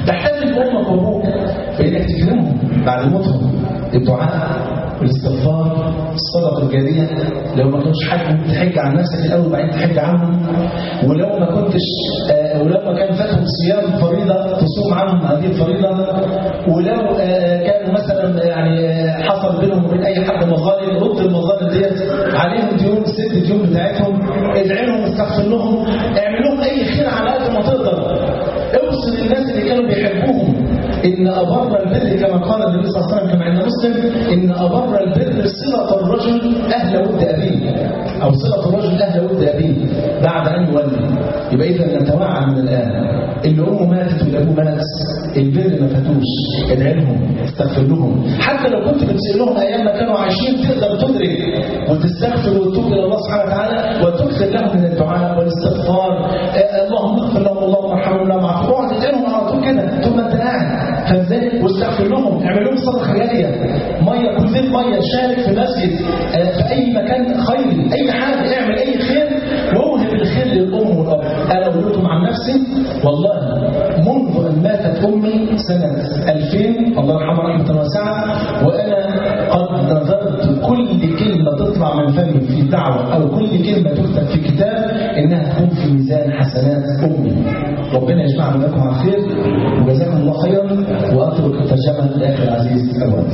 تحتفل بامك وابوك فانك تكرمهم بعد موتهم الدعاء والاستغفار الصدقه الجاريه لو ما كنتش حاج تحج عن نفسك الاول وبعدين تحج عنهم ولو ما كنتش آه ولو ما كان فاتهم صيام فريضه تصوم عنهم هذه الفريضه ولو آه كانوا مثلا يعني آه حصل بينهم وبين اي حد مظالم رد المظالم ديت عليهم ديون الست ديون بتاعتهم ادعي لهم استغفر لهم اعمل لهم اي خير على قد ما تقدر اوصل الناس اللي كانوا بيحبوهم ان ابر البر كما قال النبي صلى الله عليه وسلم كما عند مسلم ان ابر البر صله الرجل اهل ود ابيه او صله الرجل اهل ود ابيه بعد ان يولي يبقى اذا نتوعى من الان اللي امه ماتت واللي ابوه مات البر ما فاتوش ادعي لهم استغفر لهم حتى لو كنت بتسال لهم ايام ما كانوا عايشين تقدر تدرك وتستغفر وتتوب الى الله سبحانه وتعالى وتكثر لهم من الدعاء والاستغفار آه اللهم اغفر لهم اللهم ارحمهم اللهم اعفو اقعد تدعي لهم على طول كده طول ما انت قاعد فازاي واستغفر لهم اعمل لهم صدقه جاريه ميه كل ميه شارك في مسجد آه في اي مكان خيري اي حاجه اعمل اي خير ووهب الخير للام والاب انا قلتم عن نفسي والله منذ ان ماتت امي سنه 2000 الله يرحمها رحمه واسعه وانا قد نظرت كل كلمه تطلع من فمي في دعوه او كل كلمه تكتب في كتاب انها تكون في ميزان حسنات امي ربنا يجمعنا لكم على خير وجزاكم الله خيرا واترك الترجمه لاخي العزيز الاول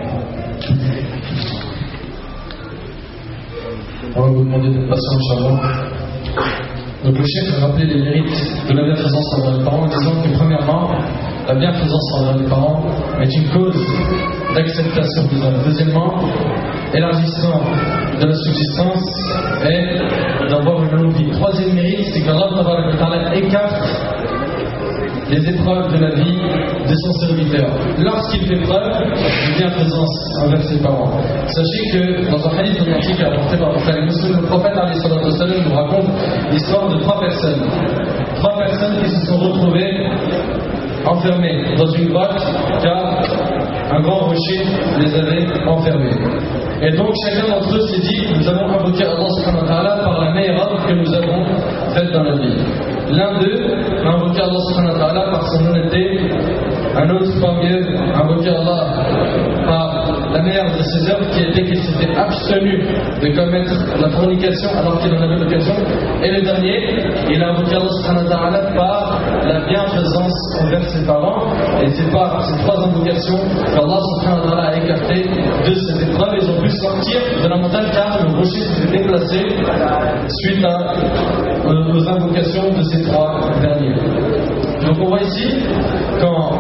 On va vous demander d'être patient, Inch'Allah. Donc le chef a rappelé les mérites de la bienfaisance envers les parents en disant que premièrement, la bienfaisance envers les parents est une cause d'acceptation des hommes. Deuxièmement, élargissement de la subsistance et d'avoir une longue vie. Troisième mérite, c'est qu'Allah écarte les épreuves de la vie de son serviteur. Lorsqu'il fait preuve de bienfaisance envers ses parents. Sachez que dans un hadith authentique apporté par le Muslim, le prophète nous raconte l'histoire de trois personnes. Trois personnes qui se sont retrouvées enfermées dans une grotte car un grand rocher les avait enfermés. Et donc chacun d'entre eux s'est dit, nous avons invoqué Allah subhanahu wa ta'ala par la meilleure œuvre que nous avons faite dans la vie. L'un d'eux a invoqué Allah subhanahu wa ta'ala par son honnêteté, un autre parmi eux a invoqué Allah par la meilleure de ses œuvres qui était qu'il s'était abstenu de commettre la fornication alors qu'il en avait l'occasion. Et le dernier, il a invoqué Allah subhanahu wa ta'ala par la bienfaisance envers ses parents. Et c'est par ces trois invocations qu'Allah subhanahu wa ta'ala a écarté de cette épreuve. Ils ont pu sortir de la montagne car le rocher s'était déplacé suite à, aux invocations de ces trois derniers. Donc on voit ici qu'en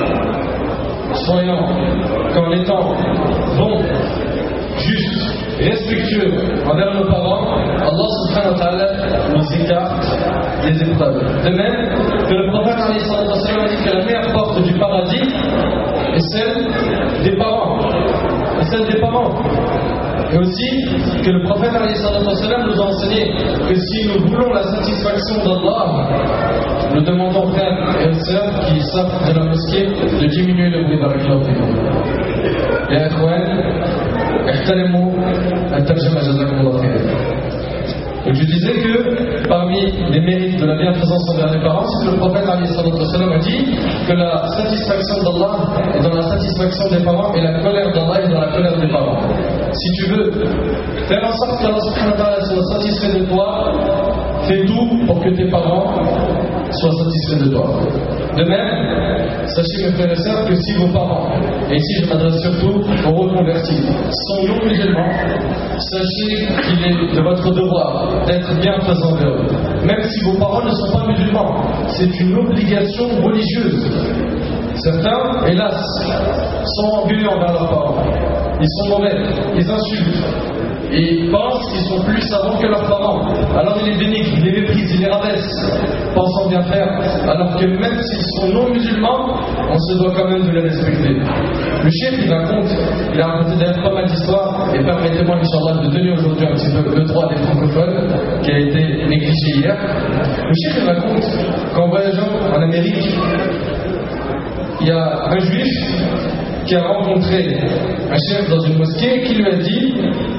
soyant, qu'en étant bon, juste, respectueux envers nos parents, Allah subhanahu wa ta'ala nous écarte les épreuves. De même que le prophète a dit que la meilleure porte du paradis est celle des parents. Est celle des parents. Et aussi que le prophète nous a enseigné que si nous voulons la satisfaction d'Allah, nous demandons frères et sœurs qui sortent de la mosquée de diminuer le bruit barakallahu fikum. يا إخوان احترموا الترجمة جزاكم الله خير. Donc je disais que parmi les mérites de la bienfaisance envers les parents, c'est que le prophète a dit que la satisfaction d'Allah est dans la satisfaction des parents et la colère d'Allah est dans la colère des parents. Si tu veux faire en sorte qu'Allah soit satisfait de toi, fais tout pour que tes parents soient satisfaits de toi. De même, sachez mes frères et sœurs que si vos parents, et ici je m'adresse surtout aux reconvertis, sont non musulmans, sachez qu'il est de votre devoir d'être bienfaisant envers eux. Même si vos parents ne sont pas musulmans, c'est une obligation religieuse. Certains, hélas, sont orgueilleux envers leurs parents. Ils sont mauvais, ils insultent, et ils pensent qu'ils sont plus savants que leurs parents. Alors ils les dénigrent, ils les méprisent, ils les rabaissent, pensant bien faire. Alors que même s'ils sont non musulmans, on se doit quand même de les respecter. Le chef, il raconte, il a raconté d'ailleurs pas mal d'histoires, et permettez-moi, Inch'Allah, de tenir aujourd'hui un petit peu le droit des francophones, qui a été négligé hier. Le chef, il raconte qu'en voyageant en Amérique, il y a un juif qui a rencontré un chef dans une mosquée qui lui a dit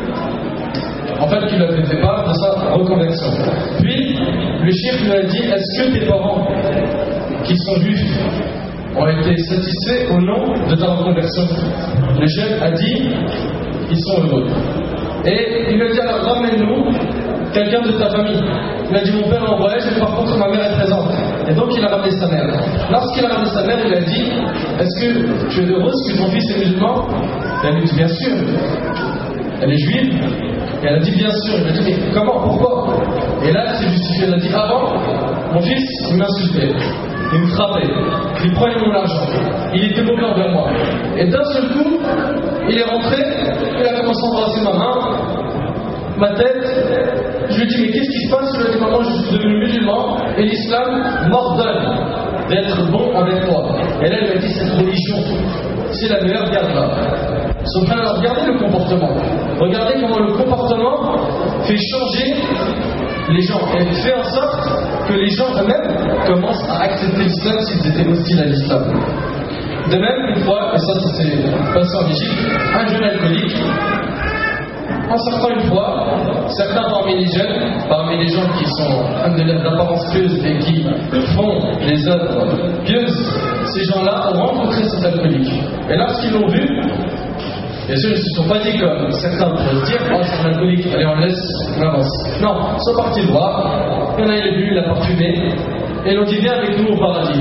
en fait, qui lui a fait part de sa reconversion. Puis, le chef lui a dit Est-ce que tes parents, qui sont juifs, ont été satisfaits au nom de ta reconversion. Le jeune a dit, ils sont heureux. Et il lui a dit alors ramène-nous quelqu'un de ta famille. Il a dit mon père est en voyage, mais par contre ma mère est présente. Et donc il a ramené sa mère. Lorsqu'il a ramené sa mère, il a dit Est-ce que tu es heureuse que ton fils est musulman Elle a dit Bien sûr. Elle est juive Et elle a dit Bien sûr. Il a dit Mais comment Pourquoi Et là, elle s'est justifiée. Elle a dit Avant, mon fils, il m'insultait. Il me frappait. Il prenait mon argent. Il était mauvais envers moi. Et d'un seul coup, il est rentré. Il a commencé à embrasser ma main, ma tête. Je lui ai dit, mais qu'est-ce qui se passe Il lui a dit, maman, je suis devenu musulman et l'islam m'ordonne d'être bon avec toi. Et là, il m'a dit, cette religion, c'est la meilleure, garde-la. Subhanallah, regardez le comportement. Regardez comment le comportement fait changer les gens et fait en sorte que les gens eux-mêmes commencent à accepter l'islam s'ils étaient hostiles à l'islam. De même, une fois, et ça, ça s'est passé en Égypte, un jeune alcoolique en sortant une fois, certains parmi les jeunes, parmi les gens qui sont d'apparence pieuse et qui font les œuvres pieuses, ces gens-là ont rencontré cet alcoolique. Et lorsqu'ils l'ont vu, bien sûr, ils ne se sont pas dit comme certains pourraient se dire, oh, c'est un alcoolique, allez, on le laisse, on avance. Non, ils sont partis le voir, il y en a, il est venu, il a parfumé, et ils ont dit, viens avec nous au paradis.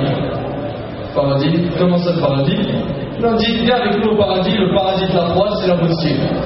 Paradis, comment ça le paradis Ils ont dit, viens avec nous au paradis, le paradis de la croix, c'est la moitié.